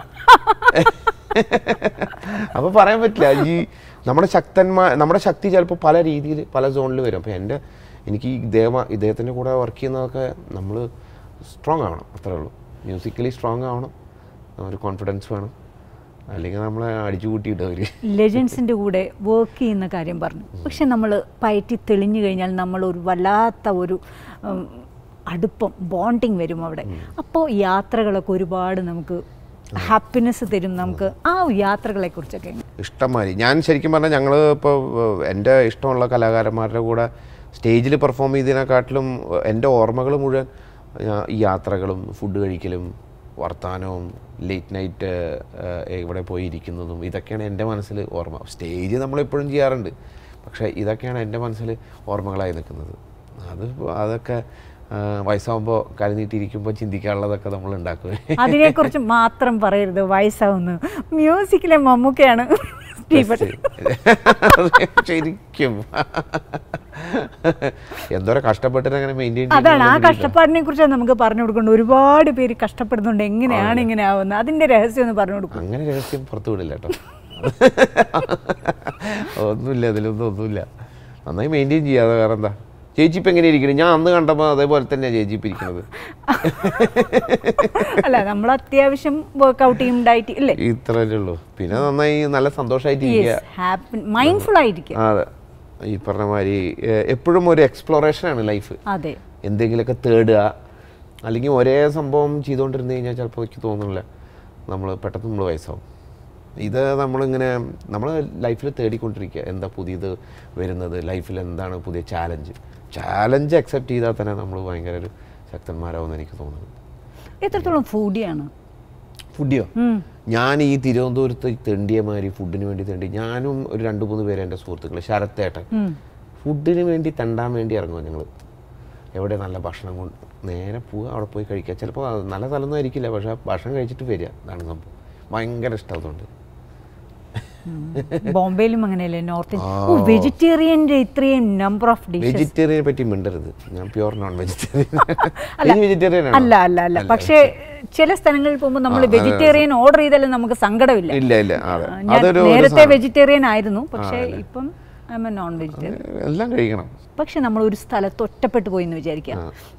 അപ്പൊ പറയാൻ പറ്റില്ല ഈ നമ്മുടെ ശക്തന്മാർ നമ്മുടെ ശക്തി ചിലപ്പോൾ പല രീതിയിൽ പല സോണിൽ വരും അപ്പോൾ എൻ്റെ എനിക്ക് ഈ ഇദ്ദേഹം ഇദ്ദേഹത്തിൻ്റെ കൂടെ വർക്ക് ചെയ്യുന്നതൊക്കെ നമ്മൾ സ്ട്രോങ് ആവണം അത്രേ ഉള്ളൂ മ്യൂസിക്കലി സ്ട്രോങ് ആവണം ഒരു കോൺഫിഡൻസ് വേണം അല്ലെങ്കിൽ നമ്മളെ അടിച്ചു കൂട്ടിയിട്ട് അവർ ലെജൻസിൻ്റെ കൂടെ വർക്ക് ചെയ്യുന്ന കാര്യം പറഞ്ഞു പക്ഷെ നമ്മൾ പയറ്റി തെളിഞ്ഞു കഴിഞ്ഞാൽ നമ്മൾ ഒരു വല്ലാത്ത ഒരു ഉം, അടുപ്പം ബോണ്ടിങ് വരും അവിടെ അപ്പോൾ യാത്രകളൊക്കെ ഒരുപാട് നമുക്ക് ഹാപ്പിനെസ് തരും നമുക്ക് ആ യാത്രകളെ കുറിച്ചൊക്കെ ഇഷ്ടംമാതിരി ഞാൻ ശരിക്കും പറഞ്ഞാൽ ഞങ്ങൾ ഇപ്പോൾ എൻ്റെ ഇഷ്ടമുള്ള കലാകാരന്മാരുടെ കൂടെ സ്റ്റേജിൽ പെർഫോം ചെയ്തതിനെക്കാട്ടിലും എൻ്റെ ഓർമ്മകൾ മുഴുവൻ ആ, ഈ യാത്രകളും ഫുഡ് കഴിക്കലും വർത്തമാനവും ലേറ്റ് നൈറ്റ് ഇവിടെ പോയി ഇരിക്കുന്നതും ഇതൊക്കെയാണ് എൻ്റെ മനസ്സിൽ ഓർമ്മ സ്റ്റേജ് നമ്മളെപ്പോഴും ചെയ്യാറുണ്ട് പക്ഷേ ഇതൊക്കെയാണ് എൻ്റെ മനസ്സിൽ ഓർമ്മകളായി നിൽക്കുന്നത് അത് അതൊക്കെ വയസ്സാകുമ്പോൾ കരുനീട്ടിരിക്കുമ്പോൾ ചിന്തിക്കാനുള്ളതൊക്കെ നമ്മൾ ഉണ്ടാക്കും അതിനെക്കുറിച്ച് മാത്രം പറയരുത് വയസ്സാവുന്നു മ്യൂസിക്കിലെ മമ്മൂക്കയാണ് സ്റ്റീഫൻ ശരിക്കും എന്തോരം കഷ്ടപ്പെട്ടിട്ട് അങ്ങനെ മെയിൻറ്റെയിൻ അതാണ് ആ കഷ്ടപ്പാടിനെ കുറിച്ച് നമുക്ക് പറഞ്ഞു കൊടുക്കേണ്ടത് ഒരുപാട് പേര് കഷ്ടപ്പെടുന്നുണ്ട് എങ്ങനെയാണ് ഇങ്ങനെ ആവുന്നത് അതിന്റെ രഹസ്യം ഒന്ന് പറഞ്ഞു കൊടുക്കും അങ്ങനെ രഹസ്യം പുറത്തു വിടില്ല കേട്ടോ ഒന്നുമില്ല അതിലൊന്നും ഒന്നുമില്ല നന്നായി മെയിൻറ്റെയിൻ ചെയ്യാതെ വേറെ എന്താ ചേച്ചി ഇപ്പം എങ്ങനെ ഇരിക്കണം ഞാൻ അന്ന് കണ്ടപ്പോൾ അതേപോലെ തന്നെയാണ് ചേച്ചി ഇപ്പം ഇരിക്കുന്നത് അല്ല നമ്മൾ അത്യാവശ്യം വർക്കൗട്ട് ചെയ്യും ഡയറ്റ് ഇല്ലേ ഇത്രയല്ലേ ഉള്ളൂ പിന്നെ നന്നായി നല്ല സന്തോഷമായിട്ട് ഇരിക്കുക ഹാപ്പി മൈൻഡ്ഫുൾ ആയിരിക്കുക അതെ ഈ പറഞ്ഞ മാതിരി ഏഹ്, എപ്പോഴും ഒരു എക്സ്പ്ലോറേഷനാണ് ലൈഫ് അതെ എന്തെങ്കിലുമൊക്കെ തേടുക അല്ലെങ്കിൽ ഒരേ സംഭവം ചെയ്തുകൊണ്ടിരുന്ന് കഴിഞ്ഞാൽ ചിലപ്പോൾ എനിക്ക് തോന്നുന്നില്ല നമ്മൾ പെട്ടെന്ന് നമ്മൾ വയസ്സാവും ഇത് നമ്മളിങ്ങനെ നമ്മൾ ലൈഫിൽ തേടിക്കൊണ്ടിരിക്കുക എന്താ പുതിയത് വരുന്നത് ലൈഫിൽ എന്താണ് പുതിയ ചാലഞ്ച് ചാലഞ്ച് അക്സെപ്റ്റ് ചെയ്താൽ തന്നെ നമ്മൾ ഭയങ്കര ഒരു ശക്തന്മാരാവുമെന്ന് എനിക്ക് തോന്നുന്നു എത്രത്തോളം ഫുഡിയാണ് ഫുഡിയോ ഞാൻ ഈ തിരുവനന്തപുരത്ത് ഈ തെണ്ടിയ മാതിരി ഫുഡിന് വേണ്ടി തെണ്ടി ഞാനും ഒരു രണ്ട് മൂന്ന് പേര് എൻ്റെ സുഹൃത്തുക്കൾ ശരത്തേട്ടൻ ഫുഡിന് വേണ്ടി തെണ്ടാൻ വേണ്ടി ഇറങ്ങുക ഞങ്ങൾ എവിടെ നല്ല ഭക്ഷണം കൊണ്ട് നേരെ പോവുക അവിടെ പോയി കഴിക്കുക ചിലപ്പോൾ അത് നല്ല സ്ഥലമൊന്നും ആയിരിക്കില്ല പക്ഷേ ഭക്ഷണം കഴിച്ചിട്ട് വരിക അതാണ് സംഭവം ഭയങ്കര ഇഷ്ടം അതുകൊണ്ട് ബോംബെയിലും അങ്ങനെയല്ലേ നോർത്ത് ഇന്ത്യ വെജിറ്റേറിയൻ്റെ ഇത്രയും നമ്പർ ഓഫ് ഡിഷസ് വെജിറ്റേറിയനെ പറ്റി മിണ്ടരുത് ഞാൻ പ്യുവർ നോൺ വെജിറ്റേറിയൻ വെജിറ്റേറിയൻ അല്ല അല്ല അല്ല പക്ഷേ ചില സ്ഥലങ്ങളിൽ പോകുമ്പോൾ നമ്മൾ വെജിറ്റേറിയൻ ഓർഡർ ചെയ്താലും നമുക്ക് സങ്കടമില്ല ഇല്ല ഇല്ല അതെ ആ, ഞാൻ അതൊരു ഒരു നേരത്തെ സാധനം. വെജിറ്റേറിയൻ ആയിരുന്നു പക്ഷേ ഇപ്പം I'm a non vegetarian എല്ലാം കഴിക്കണം പക്ഷെ നമ്മൾ ഒരു സ്ഥലത്ത് ഒറ്റപ്പെട്ടു പോയി എന്ന് വിചാരിക്കാം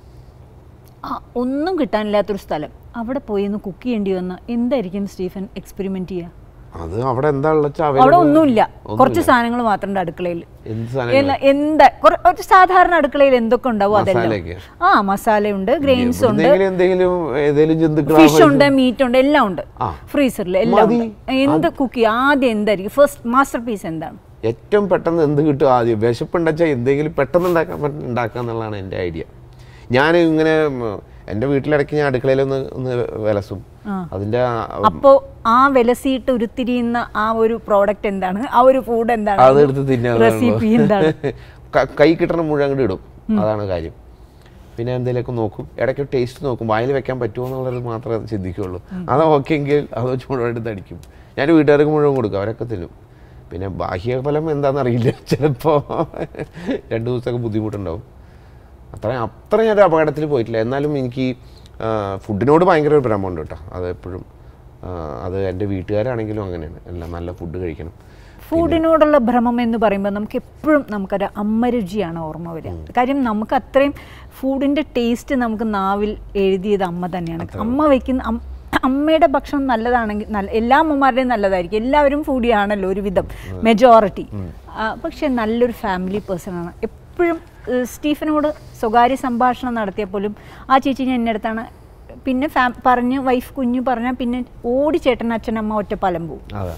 ആ ഒന്നും കിട്ടാനില്ലാത്തൊരു സ്ഥലം അവിടെ പോയി ഒന്ന് കുക്ക് ചെയ്യേണ്ടി വന്ന എന്തായിരിക്കും സ്റ്റീഫൻ എക്സ്പെരിമെന്റ് ചെയ്യുക അത് അവിടെ എന്താ ഉള്ള അവിടെ ഒന്നുമില്ല കുറച്ച് സാധനങ്ങൾ മാത്രമുണ്ട് അടുക്കളയിൽ എന്ത് സാധനം എല്ലാ- എന്താ കുറെ- ഒരു സാധാരണ അടുക്കളയിൽ എന്തൊക്കെ ഉണ്ടാവും അതെല്ലാം മസാലയൊക്കെ? ആ മസാലയുണ്ട് ഗ്രെയിൻസ് ഉണ്ട് എന്തെങ്കിലും എന്തെങ്കിലും ഏതെങ്കിലും ജന്തുക്കൾ ഫിഷ് ഉണ്ട് മീറ്റ് ഉണ്ട് എല്ലാം ഉണ്ട് ആ. ഫ്രീസറിൽ എല്ലാം മതി. ഉണ്ട് എന്ത് കുക്ക് ചെയ്യുക ആദ്യം എന്തായിരിക്കും ഫസ്റ്റ് മാസ്റ്റർ പീസ് എന്താണ് ഏറ്റവും പെട്ടെന്ന് എന്ത് കിട്ടും ആദ്യം വിശപ്പുണ്ടെച്ചാൽ എന്തെങ്കിലും പെട്ടെന്ന് ഉണ്ടാക്കാൻ പറ്റും ഉണ്ടാക്കുക എന്നുള്ളതാണ് എൻ്റെ ഐഡിയ ഞാൻ ഇങ്ങനെ ഉം, എൻ്റെ വീട്ടിലിടയ്ക്ക് ഞാൻ അടുക്കളയിലൊന്ന് ഒന്ന് വിലസും അതിൻ്റെ ആ- അപ്പോ ആ വിലസിയിട്ട് ഉരുത്തിരിയുന്ന ആ ഒരു പ്രോഡക്റ്റ് എന്താണ് ആ ഒരു ഫുഡ് എന്താണ് അതെടുത്ത് തിന്നാൻ റെസിപ്പി എന്താണ് ക- കൈ കിട്ടണ മുഴുവൻ അങ്ങോട്ട് ഇടും അതാണ് കാര്യം പിന്നെ എന്തെങ്കിലുമൊക്കെ നോക്കും ഇടയ്ക്ക് ടേസ്റ്റ് നോക്കും വായിൽ വെക്കാൻ പറ്റുമോ എന്നുള്ളത് മാത്രമേ അത് ചിന്തിക്കുകയുള്ളൂ അത് ഓക്കെ എങ്കിൽ അത് വെച്ച് മുഴുവൻ എടുത്ത് അടിക്കും ഞാൻ വീട്ടുകാർക്ക് മുഴുവൻ കൊടുക്കും അവരൊക്കെ തിന്നും പിന്നെ ബാഹ്യഫലം എന്താണെന്ന് അറിയില്ല ചിലപ്പോൾ രണ്ട് ദിവസമൊക്കെ ബുദ്ധിമുട്ടുണ്ടാവും അത്ര അത്ര ഞാനൊരു അപകടത്തിൽ പോയിട്ടില്ല എന്നാലും എനിക്ക് ആ, ഫുഡിനോട് ഭയങ്കര ഒരു ഭ്രമമുണ്ട് കേട്ടോ അത് എപ്പോഴും ആ, അത് എൻ്റെ വീട്ടുകാരാണെങ്കിലും അങ്ങനെയാണ് എല്ലാം നല്ല ഫുഡ് കഴിക്കണം ഫുഡിനോടുള്ള ഭ്രമം എന്ന് പറയുമ്പോൾ നമുക്ക് എപ്പോഴും നമുക്കൊരു അമ്മ രുചിയാണ് ഓർമ്മ വരിക കാര്യം നമുക്ക് അത്രയും ഫുഡിൻ്റെ ടേസ്റ്റ് നമുക്ക് നാവിൽ എഴുതിയത് അമ്മ തന്നെയാണ് അമ്മ വയ്ക്കുന്ന അം- അമ്മയുടെ ഭക്ഷണം നല്ലതാണെങ്കിൽ നല്ല എല്ലാ അമ്മമാരുടെയും നല്ലതായിരിക്കും എല്ലാവരും ഫുഡിയാണല്ലോ ഒരുവിധം മെജോറിറ്റി പക്ഷെ നല്ലൊരു ഫാമിലി പേഴ്സൺ ആണ് എപ്പോഴും ഏഹ്, സ്റ്റീഫനോട് സ്വകാര്യ സംഭാഷണം നടത്തിയപ്പോലും ആ ചേച്ചി ഞാൻ എൻ്റെ അടുത്താണ് പിന്നെ ഫാ പറഞ്ഞ് വൈഫ് കുഞ്ഞു പറഞ്ഞാൽ പിന്നെ ഓടി ചേട്ടൻ അച്ഛനമ്മ ഒറ്റപ്പാലം പോകും അതെ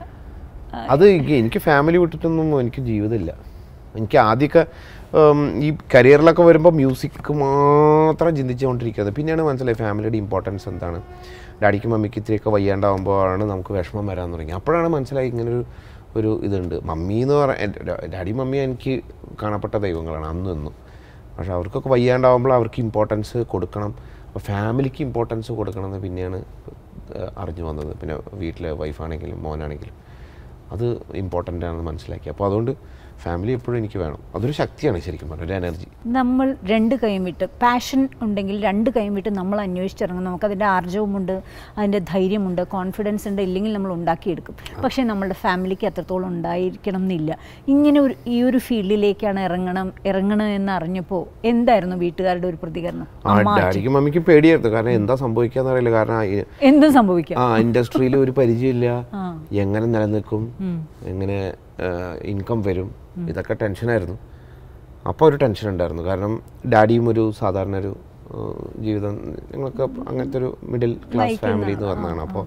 അത് എനിക്ക് എനിക്ക് ഫാമിലി വിട്ടിട്ടൊന്നും എനിക്ക് ജീവിതമില്ല എനിക്ക് ആദ്യമൊക്കെ ഉം, ഈ കരിയറിലൊക്കെ വരുമ്പോൾ മ്യൂസിക് മാത്രം ചിന്തിച്ചുകൊണ്ടിരിക്കുന്നത് പിന്നെയാണ് മനസ്സിലായി ഫാമിലിയുടെ ഇമ്പോർട്ടൻസ് എന്താണ് ഡാഡിക്കും മമ്മിക്ക് ഇത്തിരിയൊക്കെ വയ്യാണ്ടാവുമ്പോഴാണ് നമുക്ക് വിഷമം വരാൻ തുടങ്ങി അപ്പോഴാണ് മനസ്സിലായി ഇങ്ങനൊരു ഒരു ഇതുണ്ട് മമ്മി എന്ന് പറയാൻ ഡാഡി മമ്മി എനിക്ക് കാണപ്പെട്ട ദൈവങ്ങളാണ് അന്നും എന്നും പക്ഷെ അവർക്കൊക്കെ വയ്യാണ്ടാവുമ്പോൾ അവർക്ക് ഇമ്പോർട്ടൻസ് കൊടുക്കണം അപ്പോൾ ഫാമിലിക്ക് ഇമ്പോർട്ടൻസ് കൊടുക്കണം എന്ന് പിന്നെയാണ് ഏഹ്, അറിഞ്ഞു വന്നത് പിന്നെ വീട്ടിലെ വൈഫാണെങ്കിലും മോനാണെങ്കിലും അത് ഇമ്പോർട്ടൻ്റ് ആണെന്ന് മനസ്സിലാക്കി അപ്പോൾ അതുകൊണ്ട് ഫാമിലി എപ്പോഴും എനിക്ക് വേണം അതൊരു ശക്തിയാണ് ശരിക്കും പറഞ്ഞാൽ ഒരു എനർജി നമ്മൾ രണ്ട് കൈയും വിട്ട് പാഷൻ ഉണ്ടെങ്കിൽ രണ്ട് കൈയും വിട്ട് നമ്മൾ അന്വേഷിച്ചിറങ്ങും നമുക്കതിൻ്റെ ആർജവുമുണ്ട് അതിൻ്റെ ധൈര്യമുണ്ട് കോൺഫിഡൻസ് ഉണ്ട് ഇല്ലെങ്കിൽ നമ്മൾ ഉണ്ടാക്കിയെടുക്കും പക്ഷേ നമ്മളുടെ ഫാമിലിക്ക് അത്രത്തോളം ഉണ്ടായിരിക്കണം എന്നില്ല ഇങ്ങനെ ഒരു ഈ ഒരു ഫീൽഡിലേക്കാണ് ഇറങ്ങണം ഇറങ്ങണം എന്ന് അറിഞ്ഞപ്പോൾ എന്തായിരുന്നു വീട്ടുകാരുടെ ഒരു പ്രതികരണം ആ ഡാഡിക്കും മമ്മിക്കും പേടിയായിരുന്നു കാരണം എന്താ സംഭവിക്കാന്ന് അറിയില്ല കാരണം ഈ- എന്തും സംഭവിക്കാം ആ ഇൻഡസ്ട്രിയിൽ ഒരു പരിചയമില്ല എങ്ങനെ നിലനിൽക്കും എങ്ങനെ ഇൻകം വരും ഇതൊക്കെ ടെൻഷനായിരുന്നു അപ്പോൾ ഒരു ടെൻഷൻ ഉണ്ടായിരുന്നു കാരണം ഡാഡിയും ഒരു സാധാരണ ഒരു ആ, ജീവിതം ഞങ്ങളൊക്കെ അങ്ങനത്തെ ഒരു മിഡിൽ ക്ലാസ് ഫാമിലി എന്ന് പറഞ്ഞതാണ് അപ്പോൾ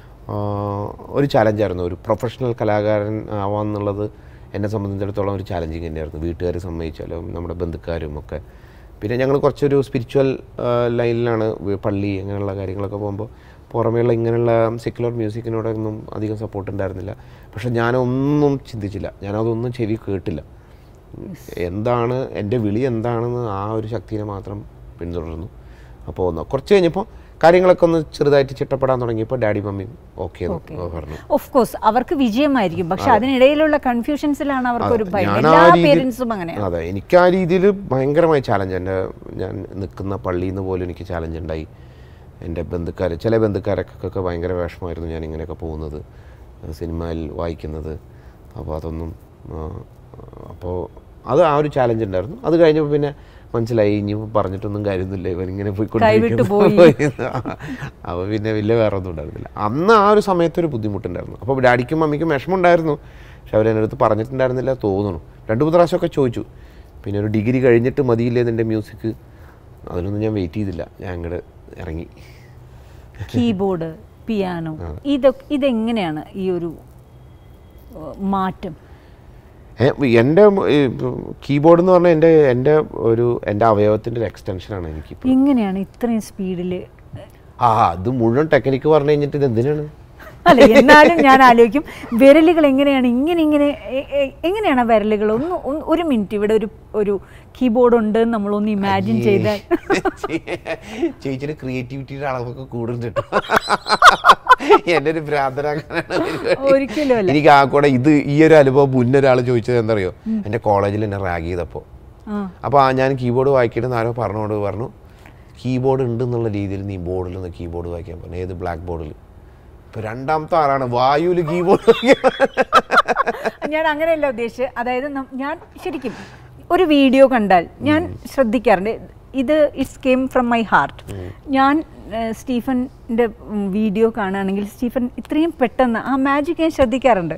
ഒരു ചാലഞ്ചായിരുന്നു ഒരു പ്രൊഫഷണൽ കലാകാരൻ ആവാന്നുള്ളത് എന്നെ സംബന്ധിച്ചിടത്തോളം ഒരു ചാലഞ്ചിങ് തന്നെയായിരുന്നു വീട്ടുകാർ സമ്മതിച്ചാലും നമ്മുടെ ബന്ധുക്കാരും ഒക്കെ പിന്നെ ഞങ്ങൾ കുറച്ചൊരു സ്പിരിച്വൽ ലൈനിലാണ് വി- പള്ളി അങ്ങനെയുള്ള കാര്യങ്ങളൊക്കെ പോകുമ്പോൾ പുറമേയുള്ള ഇങ്ങനെയുള്ള സെക്യുലർ മ്യൂസിക്കിനോടൊന്നും അധികം സപ്പോർട്ട് ഉണ്ടായിരുന്നില്ല പക്ഷെ ഞാനൊന്നും ചിന്തിച്ചില്ല ഞാനതൊന്നും ചെവി കേട്ടില്ല എന്താണ് എൻ്റെ വിളി എന്താണെന്ന് ആ ഒരു ശക്തിനെ മാത്രം പിന്തുടർന്നു അപ്പോൾ ഒന്ന് കുറച്ച് കഴിഞ്ഞപ്പോൾ കാര്യങ്ങളൊക്കെ ഒന്ന് ചെറുതായിട്ട് ചിട്ടപ്പെടാൻ തുടങ്ങിയപ്പോൾ ഡാഡി മമ്മിയും ഓക്കെ പറഞ്ഞു ഓഫ് കോഴ്സ് അവർക്ക് വിജയമായിരിക്കും പക്ഷെ അതിനിടയിലുള്ള കൺഫ്യൂഷൻസിലാണ് അവർക്ക് ഒരു ഭയം ഞാൻ എല്ലാ ആ രീതിയിൽ- പേരൻസും അങ്ങനെയാണ് അതെ എനിക്ക് ആ രീതിയിൽ ഭയങ്കരമായ ചാലഞ്ച് എൻ്റെ ഞാൻ നിൽക്കുന്ന പള്ളിയിൽ നിന്ന് പോലും എനിക്ക് ചാലഞ്ച് ഉണ്ടായി എൻ്റെ ബന്ധുക്കാർ ചില ബന്ധുക്കാരൊക്കെ ഭയങ്കര വിഷമമായിരുന്നു ഞാൻ ഇങ്ങനെയൊക്കെ പോകുന്നത് സിനിമയിൽ വായിക്കുന്നത് അപ്പോൾ അതൊന്നും അപ്പോൾ അത് ആ ഒരു ചാലഞ്ച് ഉണ്ടായിരുന്നു അത് കഴിഞ്ഞപ്പോൾ പിന്നെ മനസ്സിലായി ഇനി പറഞ്ഞിട്ടൊന്നും കാര്യമൊന്നുമില്ല ഇവനിങ്ങനെ കൈവിട്ട് പോയിക്കൊണ്ടിരിക്കുന്നു അപ്പോൾ പിന്നെ വലിയ വേറെ ഒന്നും ഉണ്ടായിരുന്നില്ല അന്ന് ആ ഒരു സമയത്ത് ഒരു ബുദ്ധിമുട്ടുണ്ടായിരുന്നു അപ്പോൾ ഡാഡിക്കും മമ്മിക്കും വിഷമം ഉണ്ടായിരുന്നു പക്ഷെ അവരെൻ്റെ അടുത്ത് പറഞ്ഞിട്ടുണ്ടായിരുന്നില്ല തോന്നുന്നു രണ്ട് മൂന്ന് പ്രാവശ്യമൊക്കെ ചോദിച്ചു പിന്നെ ഒരു ഡിഗ്രി കഴിഞ്ഞിട്ട് മതിയില്ലേ നിൻ്റെ മ്യൂസിക് അതിനൊന്നും ഞാൻ വെയിറ്റ് ചെയ്തില്ല ഞാൻ അങ്ങോട്ട് ഇറങ്ങി കീബോർഡ് പിയാനോ ഇതൊക്കെ ഇതെങ്ങനെയാണ് ഈ ഒരു ഏഹ്, മാറ്റം ഏ, എൻ്റെ കീബോർഡ് എന്ന് പറഞ്ഞാൽ എൻ്റെ എൻ്റെ ഒരു എൻ്റെ അവയവത്തിൻ്റെ ഒരു എക്സ്റ്റൻഷനാണ് എനിക്ക് എങ്ങനെയാണ് ഇത്രയും സ്പീഡിൽ ആ അത് മുഴുവൻ ടെക്നിക്ക് പറഞ്ഞു കഴിഞ്ഞിട്ട് ഇത് എന്തിനാണ് അല്ല എന്നാലും ഞാൻ ആലോചിക്കും വിരലുകൾ എങ്ങനെയാണ് ഇങ്ങനെ ഇങ്ങനെ എ- എ- എങ്ങനെയാണ് ആ വിരലുകൾ ഒന്ന് ഒന്ന് ഒരു മിനിറ്റ് ഇവിടെ ഒരു ഒരു കീബോർഡ് ഉണ്ട് എന്ന് നമ്മളൊന്ന് ഇമാജിൻ ചെയ്താൽ ചേച്ചിയുടെ ക്രിയേറ്റിവിറ്റിയുടെ അളവൊക്കെ കൂടുന്നുണ്ട് എൻ്റെ ഒരു ഭ്രാന്തനാക്കാനാണ് ഒരിക്കലും അല്ല എനിക്ക് ആ കൂടെ ഇത് ഈ ഒരു അനുഭവം മുന്നേ ഒരാൾ ചോദിച്ചത് എന്തറിയോ എൻ്റെ കോളേജിൽ എന്നെ റാഗ് ചെയ്തപ്പോൾ ആ അപ്പോൾ ആ ഞാൻ കീബോർഡ് വായിക്കിട്ട് ആരോ പറഞ്ഞോട് പറഞ്ഞു കീബോർഡ് ഉണ്ട് എന്നുള്ള രീതിയിൽ നീ ബോർഡിൽ നിന്ന് കീബോർഡ് വായിക്കാൻ പറഞ്ഞു ഏത് ബ്ലാക്ക് ബോർഡിൽ ഇപ്പോൾ രണ്ടാമത്തെ ആളാണ് വായുവിൽ കീബോർഡ് ഞാൻ അങ്ങനെയല്ല ഉദ്ദേശിച്ചത് അതായത് നം- ഞാൻ ശരിക്കും ഒരു വീഡിയോ കണ്ടാൽ ഞാൻ ശ്രദ്ധിക്കാറുണ്ട് ഇത് it's came from my heart ഞാൻ ഏഹ്, സ്റ്റീഫൻ്റെ വീഡിയോ കാണുകയാണെങ്കിൽ സ്റ്റീഫൻ ഇത്രയും പെട്ടെന്ന് ആ മാജിക് ഞാൻ ശ്രദ്ധിക്കാറുണ്ട്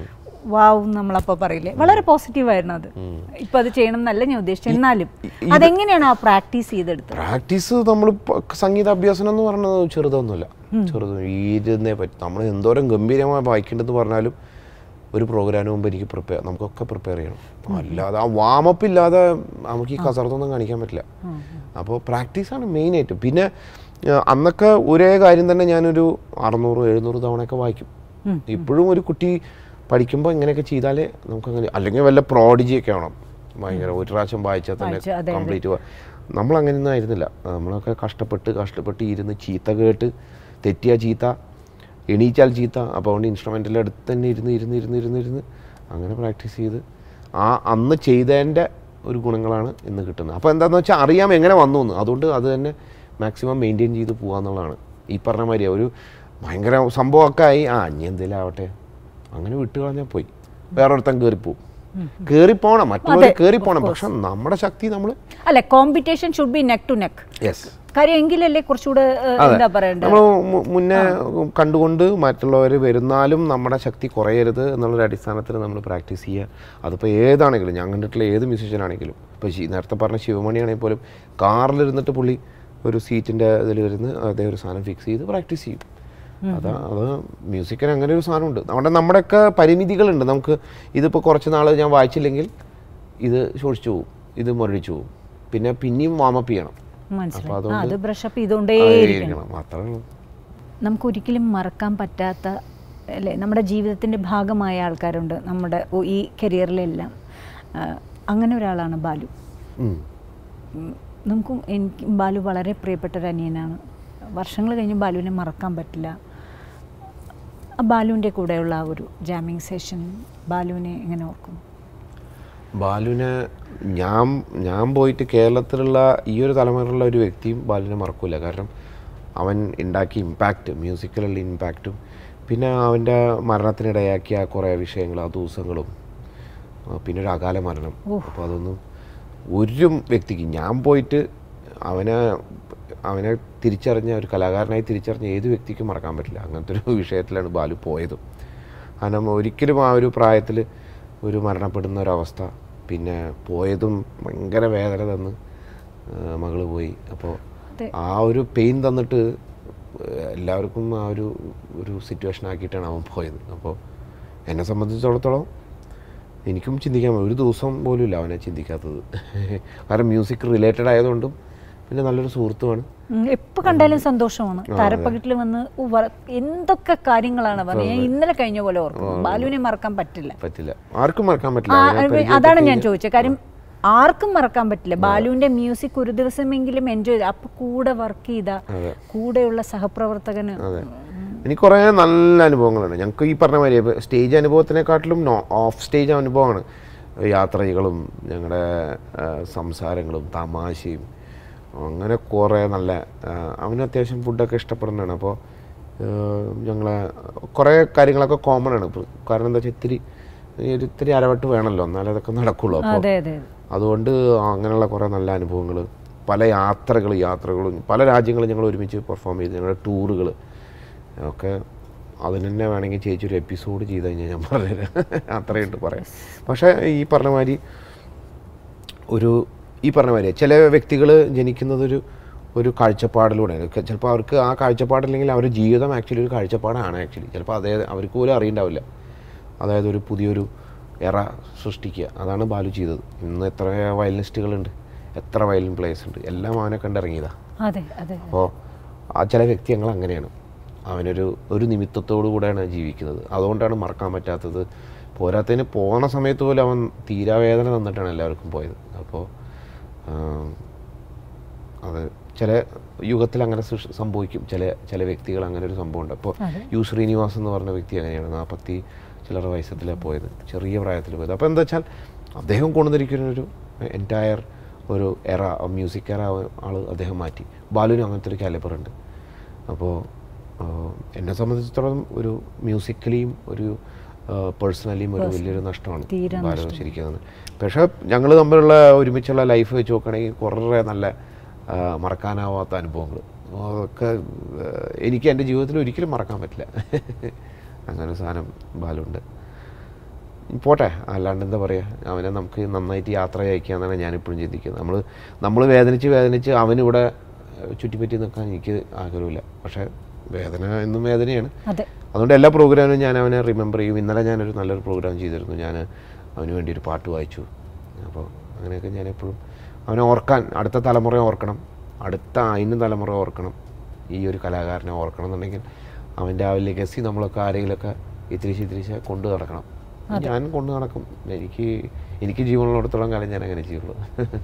വാവ് നമ്മളപ്പോൾ പറയില്ലേ വളരെ പോസിറ്റീവായിരുന്നു അത് ഇപ്പം അത് ചെയ്യണം എന്നല്ല ഞാൻ ഉദ്ദേശിച്ചത് എന്നാലും അതെങ്ങനെയാണ് ആ പ്രാക്ടീസ് ചെയ്തെടുത്തത് പ്രാക്ടീസ് നമ്മൾ സംഗീത അഭ്യാസം എന്ന് പറയുന്നത് ചെറുതൊന്നുമില്ല ചെറുത് ഇരുന്നേ പറ്റും നമ്മൾ എന്തോരം ഗംഭീരമായി വായിക്കേണ്ടതെന്ന് പറഞ്ഞാലും ഒരു പ്രോഗ്രാമിന് മുമ്പ് എനിക്ക് പ്രിപ്പയർ നമുക്കൊക്കെ പ്രിപ്പയർ ചെയ്യണം അല്ലാതെ ആ വാമപ്പ് ഇല്ലാതെ നമുക്ക് ഈ കസർത്തൊന്നും കാണിക്കാൻ പറ്റില്ല അപ്പോൾ പ്രാക്ടീസാണ് മെയിനായിട്ട് പിന്നെ ആ, അന്നൊക്കെ ഒരേ കാര്യം തന്നെ ഞാനൊരു അറുന്നൂറ് എഴുന്നൂറ് തവണയൊക്കെ വായിക്കും ഇപ്പോഴും ഒരു കുട്ടി പഠിക്കുമ്പോൾ ഇങ്ങനെയൊക്കെ ചെയ്താലേ നമുക്കങ്ങനെ അല്ലെങ്കിൽ വല്ല പ്രോഡിജിയൊക്കെ ആവണം ഭയങ്കര ഒരു പ്രാവശ്യം വായിച്ചാൽ തന്നെ വായിച്ച്, അതെ, അതെ. കംപ്ലീറ്റ് നമ്മൾ അങ്ങനെയൊന്നും ആയിരുന്നില്ല നമ്മളൊക്കെ കഷ്ടപ്പെട്ട് കഷ്ടപ്പെട്ട് ഇരുന്ന് ചീത്ത കേട്ട് തെറ്റിയ ചീത്ത എണീച്ചാൽ ചീത്ത അപ്പോൾ അതുകൊണ്ട് ഇൻസ്ട്രുമെൻറ്റിൻ്റെ അടുത്ത് തന്നെ ഇരുന്ന് ഇരുന്ന് ഇരുന്ന് ഇരുന്ന് ഇരുന്ന് അങ്ങനെ പ്രാക്ടീസ് ചെയ്ത് ആ അന്ന് ചെയ്തതിൻ്റെ ഒരു ഗുണങ്ങളാണ് ഇന്ന് കിട്ടുന്നത് അപ്പോൾ എന്താണെന്ന് വെച്ചാൽ അറിയാം എങ്ങനെ വന്നു എന്ന് അതുകൊണ്ട് അത് തന്നെ മാക്സിമം മെയിൻറ്റെയിൻ ചെയ്ത് പോകാന്നുള്ളതാണ് ഈ പറഞ്ഞ മാതിരിയാ ഒരു ഭയങ്കര സംഭവമൊക്കെ ആയി ആ ഇനി എന്തെങ്കിലും ആവട്ടെ അങ്ങനെ വിട്ട് കളഞ്ഞാൽ പോയി വേറൊരുത്തൻ കയറിപ്പോവും കയറിപ്പോണം മറ്റുള്ളവർ കയറിപ്പോണം പക്ഷെ നമ്മുടെ ശക്തി നമ്മൾ അല്ല competition should be neck to neck yes കാര്യം എങ്കിലല്ലേ കുറച്ചുകൂടെ ഏഹ്, എന്താ പറയണ്ടത് നമ്മൾ മുന്നേ കണ്ടുകൊണ്ട് മറ്റുള്ളവർ വരുന്നാലും നമ്മുടെ ശക്തി കുറയരുത് എന്നുള്ളൊരു അടിസ്ഥാനത്തിൽ നമ്മൾ പ്രാക്ടീസ് ചെയ്യുക അതിപ്പോൾ ഏതാണെങ്കിലും ഞാൻ കണ്ടിട്ടുള്ള ഏത് മ്യൂസിഷ്യൻ ആണെങ്കിലും ഇപ്പോൾ നേരത്തെ പറഞ്ഞ ശിവമണിയാണെങ്കിൽ പോലും കാറിലിരുന്നിട്ട് പുള്ളി ഒരു സീറ്റിൻ്റെ ഇതിൽ ഇരുന്ന് അതേ ഒരു സാധനം ഫിക്സ് ചെയ്ത് പ്രാക്ടീസ് ചെയ്യും അതാ അത് മ്യൂസിക്കിന് അങ്ങനെ ഒരു സാധനമുണ്ട് നമ്മുടെ നമ്മുടെയൊക്കെ പരിമിതികളുണ്ട് നമുക്ക് ഇതിപ്പോൾ കുറച്ച് നാൾ ഞാൻ വായിച്ചില്ലെങ്കിൽ ഇത് ശോഷിച്ചു പോകും ഇത് മുരടിച്ചു പോകും പിന്നെ പിന്നെയും വാമപ്പ് ചെയ്യണം മനസ്സിലായി ആ, അത് ബ്രഷപ്പ് ചെയ്തുകൊണ്ടേ ആയിരിക്കണം അത്രേ ഉള്ളൂ നമുക്ക് ഒരിക്കലും മറക്കാൻ പറ്റാത്ത അല്ലേ നമ്മുടെ ജീവിതത്തിൻ്റെ ഭാഗമായ ആൾക്കാരുണ്ട് നമ്മുടെ ഒ- ഈ കരിയറിലെല്ലാം ആ, അങ്ങനെ ഒരാളാണ് ബാലു ഉം. ഉം, നമുക്കും എനിക്ക് ബാലു വളരെ പ്രിയപ്പെട്ട ഒരു അനിയനാണ് വർഷങ്ങൾ കഴിഞ്ഞ് ബാലുവിനെ മറക്കാൻ പറ്റില്ല ആ ബാലുവിൻ്റെ കൂടെയുള്ള ആ ഒരു ജാമിങ് സെഷൻ ബാലുവിനെ എങ്ങനെ ഓർക്കും ബാലുവിനെ ഞാൻ ഞാൻ പോയിട്ട് കേരളത്തിലുള്ള ഈ ഒരു തലമുറയിലുള്ള ഒരു വ്യക്തിയും ബാലുവിനെ മറക്കൂല കാരണം അവൻ ഉണ്ടാക്കിയ ഇമ്പാക്റ്റ് മ്യൂസിക്കലുള്ള ഇമ്പാക്റ്റും പിന്നെ അവൻ്റെ മരണത്തിനിടയാക്കിയ കുറേ വിഷയങ്ങൾ ആ ദിവസങ്ങളും ആ, പിന്നെ ഒരു അകാല മരണം അപ്പോൾ അതൊന്നും ഒരു വ്യക്തിക്ക് ഞാൻ പോയിട്ട് അവനെ അവനെ തിരിച്ചറിഞ്ഞ ഒരു കലാകാരനായി തിരിച്ചറിഞ്ഞ ഏത് വ്യക്തിക്കും മറക്കാൻ പറ്റില്ല അങ്ങനത്തെ ഒരു വിഷയത്തിലാണ് ബാലു പോയതും കാരണം ഒരിക്കലും ആ ഒരു പ്രായത്തിൽ ഒരു മരണപ്പെടുന്ന ഒരവസ്ഥ പിന്നെ പോയതും ഭയങ്കര വേദന തന്ന് ആ, മകള് പോയി അപ്പോൾ അതെ. ആ ഒരു പെയിൻ തന്നിട്ട് എല്ലാവർക്കും ആ ഒരു ഒരു സിറ്റുവേഷൻ ആക്കിയിട്ടാണ് അവൻ പോയത് അപ്പോൾ എന്നെ സംബന്ധിച്ചിടത്തോളം എനിക്കും ചിന്തിക്കാൻ പറ്റും. ഒരു ദിവസം പോലും ഇല്ല അവനെ ചിന്തിക്കാത്തത് കാരണം മ്യൂസിക് റിലേറ്റഡ് ആയതുകൊണ്ടും പിന്നെ നല്ലൊരു സുഹൃത്തുമാണ് എപ്പോൾ കണ്ടാലും സന്തോഷമാണ് താരപ്പകിട്ടിൽ വന്ന് ഉ, വ- എന്തൊക്കെ കാര്യങ്ങളാണ് പറഞ്ഞത് ഞാൻ ഇന്നലെ കഴിഞ്ഞ പോലെ ഓർക്കും ബാലുവിനെ മറക്കാൻ പറ്റില്ല പറ്റില്ല ആർക്കും മറക്കാൻ പറ്റില്ല ആ, അവനെ അത് പരിചയപ്പെട്ട് അതാണ് ഞാൻ കഴിഞ്ഞാൽ- ചോദിച്ചത് കാര്യം ആർക്കും മറക്കാൻ പറ്റില്ല ബാലുവിന്റെ മ്യൂസിക് ഒരു ദിവസമെങ്കിലും എൻജോയ് ചെയ്ത അപ്പൊ കൂടെ വർക്ക് ചെയ്ത കൂടെയുള്ള സഹപ്രവർത്തകന് എനിക്ക് കുറേ നല്ല അനുഭവങ്ങളുണ്ട് ഞങ്ങൾക്ക് ഈ പറഞ്ഞ മാതിരി സ്റ്റേജ് അനുഭവത്തിനെക്കാട്ടിലും ഓഫ് സ്റ്റേജ് അനുഭവമാണ് യാത്രകളും ഞങ്ങളുടെ സംസാരങ്ങളും തമാശയും അങ്ങനെ കുറേ നല്ല ആ, അവന് അത്യാവശ്യം ഫുഡൊക്കെ ഇഷ്ടപ്പെടുന്നതാണ് അപ്പോൾ ഞങ്ങളെ കുറേ കാര്യങ്ങളൊക്കെ കോമൺ ആണ് ഇപ്പൊ കാരണം എന്താ വെച്ചാൽ ഇത്തിരി ഈ ഒരു ഇത്തിരി അരവട്ട് വേണമല്ലോ എന്നാലേ അതൊക്കെ നടക്കുള്ളൂ അപ്പോൾ അതെ അതെ അതുകൊണ്ട് അങ്ങനെയുള്ള കുറേ നല്ല അനുഭവങ്ങൾ പല യാത്രകൾ യാത്രകളും പല രാജ്യങ്ങളും ഞങ്ങൾ ഒരുമിച്ച് പെർഫോം ചെയ്ത് ഞങ്ങളുടെ ടൂറുകൾ ഒക്കെ അതിന് തന്നെ വേണമെങ്കിൽ ചേച്ചി ഒരു എപ്പിസോഡ് ചെയ്ത് കഴിഞ്ഞാൽ ഞാൻ പറഞ്ഞുതരാം അത്രയുണ്ട് പറയാം പക്ഷേ ഈ പറഞ്ഞ മാതിരി ഒരു ഈ പറഞ്ഞ മാതിരി ചില വ്യക്തികൾ ജനിക്കുന്നതൊരു ഒരു കാഴ്ചപ്പാടിലൂടെയാണ് ക- ചിലപ്പോൾ അവർക്ക് ആ കാഴ്ചപ്പാടില്ലെങ്കിൽ അവരുടെ ജീവിതം ആക്ച്വലി ഒരു കാഴ്ചപ്പാടാണ് ആക്ച്വലി ചിലപ്പോൾ അതേ അവർക്ക് പോലും അറിയണ്ടാവില്ല അതായത് ഒരു പുതിയൊരു എറ സൃഷ്ടിക്കുക അതാണ് ബാലു ചെയ്തത് ഇന്ന് എത്ര വയലിനിസ്റ്റുകളുണ്ട് എത്ര വയലിൻ പ്ലേയേഴ്സ് ഉണ്ട് എല്ലാം അവനെ കണ്ടിറങ്ങിയതാണ് അതെ അതെ അപ്പോൾ ആ ചില വ്യക്തികൾ അങ്ങനെയാണ് അവനൊരു ഒരു നിമിത്തത്തോടു കൂടെയാണ് ജീവിക്കുന്നത് അതുകൊണ്ടാണ് മറക്കാൻ പറ്റാത്തത് പോരാത്തതിന് പോണ സമയത്ത് പോലും അവൻ തീരാവേദന തന്നിട്ടാണ് എല്ലാവർക്കും പോയത് അപ്പോൾ അത് ചില യുഗത്തിൽ അങ്ങനെ സൃഷ്- സംഭവിക്കും ചില ചില വ്യക്തികൾ അങ്ങനെ ഒരു സംഭവം ഉണ്ട് അപ്പോൾ അതെ. യു ശ്രീനിവാസ് എന്ന് പറഞ്ഞ വ്യക്തി അങ്ങനെയാണ് നാൽപ്പത്തി ചില്ലറ വയസ്സത്തിലാണ് പോയത് ചെറിയ പ്രായത്തിൽ പോയത് അപ്പോൾ എന്താ വെച്ചാൽ അദ്ദേഹം കൊണ്ടുവന്നിരിക്കുന്ന ഒരു എൻറ്റയർ ഒരു എറ മ്യൂസിക് എറ ആൾ അദ്ദേഹം മാറ്റി ബാലുവിന് അങ്ങനത്തെ ഒരു കാലിബർ ഉണ്ട് അപ്പോൾ എന്നെ സംബന്ധിച്ചിടത്തോളം ഒരു മ്യൂസിക്കലിയും ഒരു പേഴ്സണലിയും ഒരു വലിയൊരു നഷ്ടമാണ് തീരെ ബാലു ശരിക്കും പക്ഷേ ഞങ്ങൾ തമ്മിലുള്ള ഒരുമിച്ചുള്ള ലൈഫ് വെച്ച് നോക്കുകയാണെങ്കിൽ കുറേ നല്ല ആ, മറക്കാനാവാത്ത അനുഭവങ്ങൾ അതൊക്കെ ആ, എനിക്ക് എൻ്റെ ജീവിതത്തിൽ ഒരിക്കലും മറക്കാൻ പറ്റില്ല അങ്ങനെ ഒരു സാധനം ബാലുണ്ട് പോട്ടെ അല്ലാണ്ട് എന്താ പറയുക അവനെ നമുക്ക് നന്നായിട്ട് യാത്ര അയക്കാന്നാണ് ഞാനിപ്പോഴും ചിന്തിക്കുന്നത് നമ്മൾ നമ്മൾ വേദനിച്ച് വേദനിച്ച് അവനിവിടെ ഏഹ്, ചുറ്റിപ്പറ്റി നിൽക്കാൻ എനിക്ക് ആഗ്രഹമില്ല പക്ഷേ വേദന എന്നും വേദനയാണ് അതെ അതുകൊണ്ട് എല്ലാ പ്രോഗ്രാമിനും ഞാൻ അവനെ റിമെമ്പർ ചെയ്യും ഇന്നലെ ഞാനൊരു നല്ലൊരു പ്രോഗ്രാം ചെയ്തിരുന്നു ഞാൻ അവന് വേണ്ടി ഒരു പാട്ട് വായിച്ചു അപ്പോൾ അങ്ങനെയൊക്കെ ഞാൻ എപ്പോഴും അവനെ ഓർക്കാൻ അടുത്ത തലമുറയെ ഓർക്കണം അടുത്ത അതിനും തലമുറ ഓർക്കണം ഈ ഒരു കലാകാരനെ ഓർക്കണം എന്നുണ്ടെങ്കിൽ അവൻ്റെ ആ ലെഗസി നമ്മളൊക്കെ ആരെങ്കിലുമൊക്കെ ഇത്തിരിച്ച് ഇത്തിരിച്ച് കൊണ്ടു നടക്കണം ഞാൻ കൊണ്ടു നടക്കും എനിക്ക് എനിക്ക് ജീവനുള്ളിടത്തോളം കാലം ഞാൻ അങ്ങനെ ചെയ്യുള്ളൂ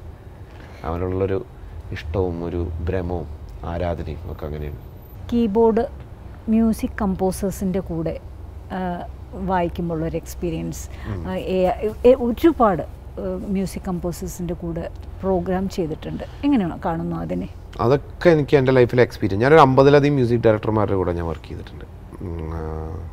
അവനുള്ളൊരു ഇഷ്ടവും ഒരു ഭ്രമവും ആരാധനയും ഒക്കെ അങ്ങനെയാണ് കീബോർഡ് മ്യൂസിക് കമ്പോസേഴ്സിൻ്റെ കൂടെ ആ, വായിക്കുമ്പോഴുള്ളൊരു എക്സ്പീരിയൻസ് ആ, ഏ- ഏ- ഒരുപാട് മ്യൂസിക് കമ്പോസേഴ്സിൻ്റെ കൂടെ പ്രോഗ്രാം ചെയ്തിട്ടുണ്ട് എങ്ങനെയാണ് കാണുന്നു അതിനെ അതൊക്കെ എനിക്ക് എൻ്റെ ലൈഫിലെ എക്സ്പീരിയൻസ് ഞാനൊരു അമ്പതിലധികം മ്യൂസിക് ഡയറക്ടർമാരുടെ കൂടെ ഞാൻ വർക്ക് ചെയ്തിട്ടുണ്ട് ഉം, ആ,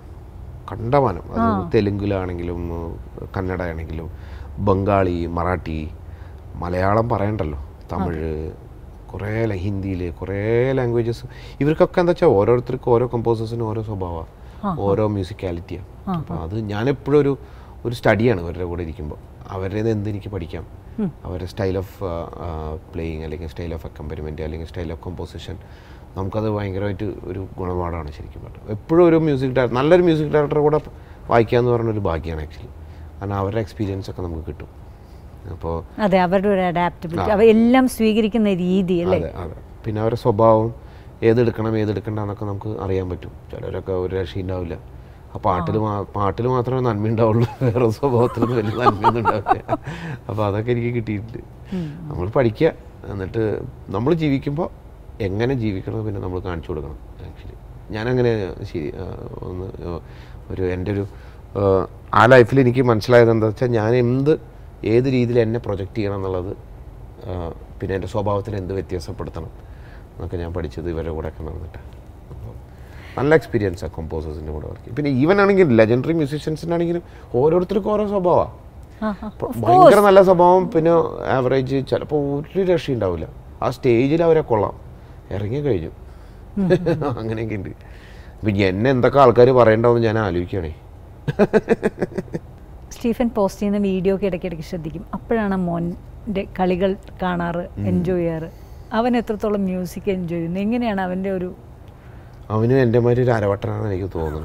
കണ്ടമാനം അത് തെലുങ്കിലാണെങ്കിലും കന്നഡ ആണെങ്കിലും ബംഗാളി മറാഠി മലയാളം പറയണ്ടല്ലോ തമിഴ് കുറേ ഹിന്ദിയിൽ കുറേ ലാംഗ്വേജസ് ഇവർക്കൊക്കെ എന്താ വെച്ചാൽ ഓരോരുത്തർക്കും ഓരോ കമ്പോസേഴ്സിനും ഓരോ സ്വഭാവമാണ് ഓരോ മ്യൂസിക്കാലിറ്റിയാണ് അപ്പോൾ അത് ഞാനെപ്പോഴും ഒരു ഒരു സ്റ്റഡിയാണ് അവരുടെ കൂടെ ഇരിക്കുമ്പോൾ അവരുടെ എന്ത് എനിക്ക് പഠിക്കാം അവരുടെ സ്റ്റൈൽ ഓഫ് പ്ലേയിങ് അല്ലെങ്കിൽ സ്റ്റൈൽ ഓഫ് അക്കമ്പനിമെൻറ്റ് അല്ലെങ്കിൽ സ്റ്റൈൽ ഓഫ് കമ്പോസിഷൻ നമുക്കത് ഭയങ്കരമായിട്ട് ഒരു ഗുണപാഠമാണ് ശരിക്കും പറഞ്ഞത് എപ്പോഴും ഒരു മ്യൂസിക് ഡയറക്ടർ നല്ലൊരു മ്യൂസിക് ഡയറക്ടറെ കൂടെ വായിക്കുക എന്ന് പറഞ്ഞൊരു ഭാഗ്യമാണ് ആക്ച്വലി കാരണം അവരുടെ എക്സ്പീരിയൻസ് ഒക്കെ നമുക്ക് കിട്ടും അപ്പോൾ അതെ അവരുടെ ഒരു അഡാപ്റ്റബിലിറ്റി അവയെല്ലാം സ്വീകരിക്കുന്ന രീതി അല്ലേ അതെ അതെ പിന്നെ അവരുടെ സ്വഭാവം ഏതെടുക്കണം ഏതെടുക്കണ്ട എന്നൊക്കെ നമുക്ക് അറിയാൻ പറ്റും ചിലരൊക്കെ ഒരു രക്ഷയുണ്ടാവില്ല ആ പാട്ടിൽ പാട്ടിൽ മാത്രമേ നന്മ ഉണ്ടാവുള്ളൂ വേറെ സ്വഭാവത്തിലൊന്നും വലിയ നന്മയൊന്നും ഉണ്ടാവില്ല അപ്പോൾ അതൊക്കെ എനിക്ക് കിട്ടിയിട്ടുണ്ട് നമ്മൾ പഠിക്കുക എന്നിട്ട് നമ്മൾ ജീവിക്കുമ്പോൾ എങ്ങനെ ജീവിക്കണം പിന്നെ നമ്മൾ കാണിച്ചു കൊടുക്കണം ആക്ച്വലി ഞാനങ്ങനെ ശരി ആ, ഒന്ന് ആ, ഒരു എൻ്റെ ഒരു ആ, ആ ലൈഫിൽ എനിക്ക് മനസ്സിലായത് എന്താ വെച്ചാൽ ഞാൻ എന്ത് ഏത് രീതിയിൽ എന്നെ പ്രൊജക്റ്റ് ചെയ്യണം എന്നുള്ളത് ആ, പിന്നെ എൻ്റെ സ്വഭാവത്തിന് എന്ത് വ്യത്യാസപ്പെടുത്തണം എന്നൊക്കെ ഞാൻ പഠിച്ചത് ഇവരുടെ കൂടെ ഒക്കെ നടന്നിട്ട് അപ്പോൾ നല്ല എക്സ്പീരിയൻസാണ് കമ്പോസേഴ്സിൻ്റെ കൂടെ വർക്ക് പിന്നെ ഈവൻ ആണെങ്കിലും ലെജൻഡറി മ്യൂസീഷ്യൻസിനാണെങ്കിലും ഓരോരുത്തർക്കും ഓരോ സ്വഭാവമാണ് ആ, ആ. ഭയങ്കര നല്ല സ്വഭാവം പിന്നെ ആവറേജ് ചിലപ്പോൾ ഒരു രക്ഷയുണ്ടാവില്ല ആ സ്റ്റേജിൽ അവരെ കൊള്ളാം ഇറങ്ങി കഴിഞ്ഞു അങ്ങനെയൊക്കെ ഉണ്ട് പിന്നെ എന്നെ എന്തൊക്കെ ആൾക്കാർ പറയണ്ടാവും ഞാൻ ആലോചിക്കുകയാണേ സ്റ്റീഫൻ പോസ്റ്റ് ചെയ്യുന്ന വീഡിയോ ഒക്കെ ഇടയ്ക്കിടയ്ക്ക് ശ്രദ്ധിക്കും അപ്പോഴാണ് മോൻ്റെ കളികൾ കാണാറ് എൻജോയ് ചെയ്യാറ് അവൻ എത്രത്തോളം മ്യൂസിക് എൻജോയ് ചെയ്യുന്നു എങ്ങനെയാണ് അവൻ്റെ ഒരു അവനും എൻ്റെ മാതിരി ഒരു അരവട്ടനാണെന്ന് എനിക്ക് തോന്നുന്നു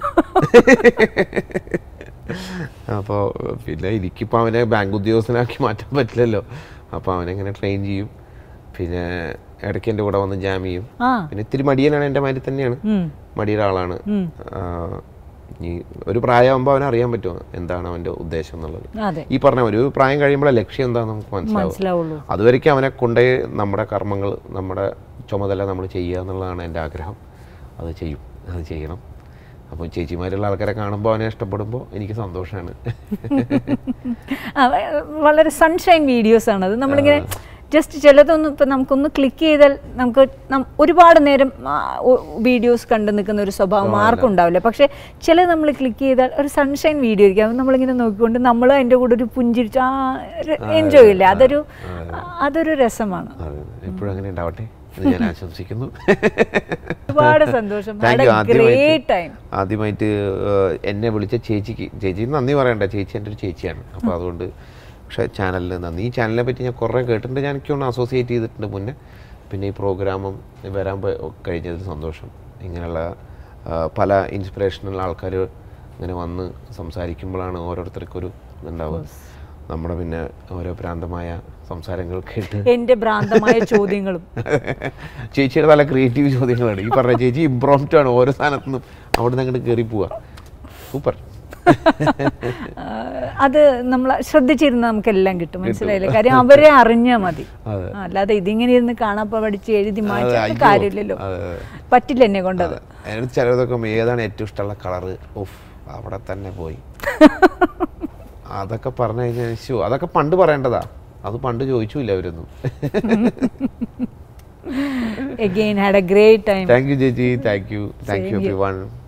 അപ്പോൾ പിന്നെ എനിക്കിപ്പോൾ അവനെ ബാങ്ക് ഉദ്യോഗസ്ഥനാക്കി മാറ്റാൻ പറ്റില്ലല്ലോ അപ്പോൾ അവനെങ്ങനെ ട്രെയിൻ ചെയ്യും പിന്നെ ഇടയ്ക്ക് എൻ്റെ കൂടെ വന്ന് ജാം ചെയ്യും ആ പിന്നെ ഇത്തിരി മടിയനാണ് എൻ്റെ മാതിരി തന്നെയാണ് ഉം, മടിയുടെ ആളാണ് ഉം. ആ, ഈ ഒരു പ്രായമാകുമ്പോൾ അവൻ അറിയാൻ പറ്റുമോ എന്താണ് അവൻ്റെ ഉദ്ദേശം എന്നുള്ളത് അതെ ഈ പറഞ്ഞ ഒരു പ്രായം കഴിയുമ്പോഴേ ലക്ഷ്യം എന്താണെന്ന് നമുക്ക് മനസ്സിലാവും മനസ്സിലാവുള്ളൂ അതുവരേക്കും അവനെ കൊണ്ടേ നമ്മുടെ കർമ്മങ്ങൾ നമ്മുടെ ചുമതല നമ്മൾ ചെയ്യുക എന്നുള്ളതാണ് എൻ്റെ ആഗ്രഹം അത് ചെയ്യും അത് ചെയ്യണം അപ്പോൾ ചേച്ചിമാരുള്ള ആൾക്കാരെ കാണുമ്പോൾ അവനെ ഇഷ്ടപ്പെടുമ്പോൾ എനിക്ക് സന്തോഷമാണ് ആ, വ- വളരെ സൺഷൈൻ വീഡിയോസ് ആണ് അത് നമ്മളിങ്ങനെ ജസ്റ്റ് ചിലതൊന്നും ഇപ്പം നമുക്കൊന്ന് ക്ലിക്ക് ചെയ്താൽ നമുക്ക് നം- ഒരുപാട് നേരം വീഡിയോസ് കണ്ടു നിൽക്കുന്ന ഒരു സ്വഭാവം ആർക്കും ഉണ്ടാവില്ല പക്ഷേ ചില നമ്മൾ ക്ലിക്ക് ചെയ്താൽ ഒരു സൺഷൈൻ വീഡിയോ ആയിരിക്കും അത് നമ്മളിങ്ങനെ നോക്കിക്കൊണ്ട് നമ്മൾ അതിൻ്റെ കൂടെ ഒരു പുഞ്ചിരിച്ച് ആ എൻജോയ് ഇല്ല അതൊരു അതൊരു രസമാണ് അതെ എപ്പോഴും അങ്ങനെ ഉണ്ടാവട്ടെ എന്ന് ഞാൻ ആശംസിക്കുന്നു ഒരുപാട് സന്തോഷം Thank you. ഗ്രേറ്റ് ടൈം ആദ്യമായിട്ട് ആദ്യമായിട്ട് ഏഹ്, എന്നെ വിളിച്ച ചേച്ചിക്ക് ചേച്ചിക്ക് നന്ദി പറയണ്ട ചേച്ചി എൻ്റെ ഒരു ചേച്ചിയാണ് അപ്പോൾ അതുകൊണ്ട് പക്ഷേ ചാനലിൽ നന്ദി ഈ ചാനലിനെ പറ്റി ഞാൻ കുറേ കേട്ടിട്ടുണ്ട് ഞാൻ എനിക്കൊന്ന് അസോസിയേറ്റ് ചെയ്തിട്ടുണ്ട് മുന്നേ പിന്നെ ഈ പ്രോഗ്രാമും വരാൻ പ- കഴിഞ്ഞതിൽ സന്തോഷം ഇങ്ങനെയുള്ള ആ, പല ഇൻസ്പിറേഷണൽ ആൾക്കാർ ഇങ്ങനെ വന്ന് സംസാരിക്കുമ്പോഴാണ് ഓരോരുത്തർക്കും ഒരു ഇതുണ്ടാവുക നമ്മുടെ പിന്നെ ഓരോ ഭ്രാന്തമായ സംസാരങ്ങൾ കേട്ട് എൻ്റെ ഭ്രാന്തമായ ചോദ്യങ്ങളും ചേച്ചിയുടെ നല്ല ക്രിയേറ്റീവ് ചോദ്യങ്ങളാണ് ഈ പറഞ്ഞ ചേച്ചി ഇമ്പ്രോംപ്റ്റ് ആണ് ഓരോ സ്ഥാനത്തു നിന്നും അവിടെ നിന്ന് അങ്ങോട്ട് കയറി പോവാ സൂപ്പർ ആ, അത് നമ്മൾ ശ്രദ്ധിച്ചിരുന്ന നമുക്കെല്ലാം കിട്ടും മനസ്സിലായില്ലേ കാര്യം അവരെ അറിഞ്ഞാൽ മതി അതെ. ആ, അല്ലാതെ ഇതിങ്ങനെ ഇരുന്ന് കാണാപ്പ പഠിച്ച് എഴുതി മാറ്റി അയ്യോ. കാര്യമില്ലല്ലോ അതെ, അതെ. പറ്റില്ല എന്നെ കൊണ്ടത് അതിന് ചിലതൊക്കെ ഏതാണ് ഏറ്റവും ഇഷ്ടമുള്ള കളറ് ഓഫ് അവിടെ തന്നെ പോയി അതൊക്കെ പറഞ്ഞു കഴിഞ്ഞാൽ ശോ, അതൊക്കെ പണ്ട് പറയേണ്ടതാ അത് പണ്ട് ചോദിച്ചില്ല അവരൊന്നും again had a great time thank you ചേച്ചി thank you thank you Same here. Every one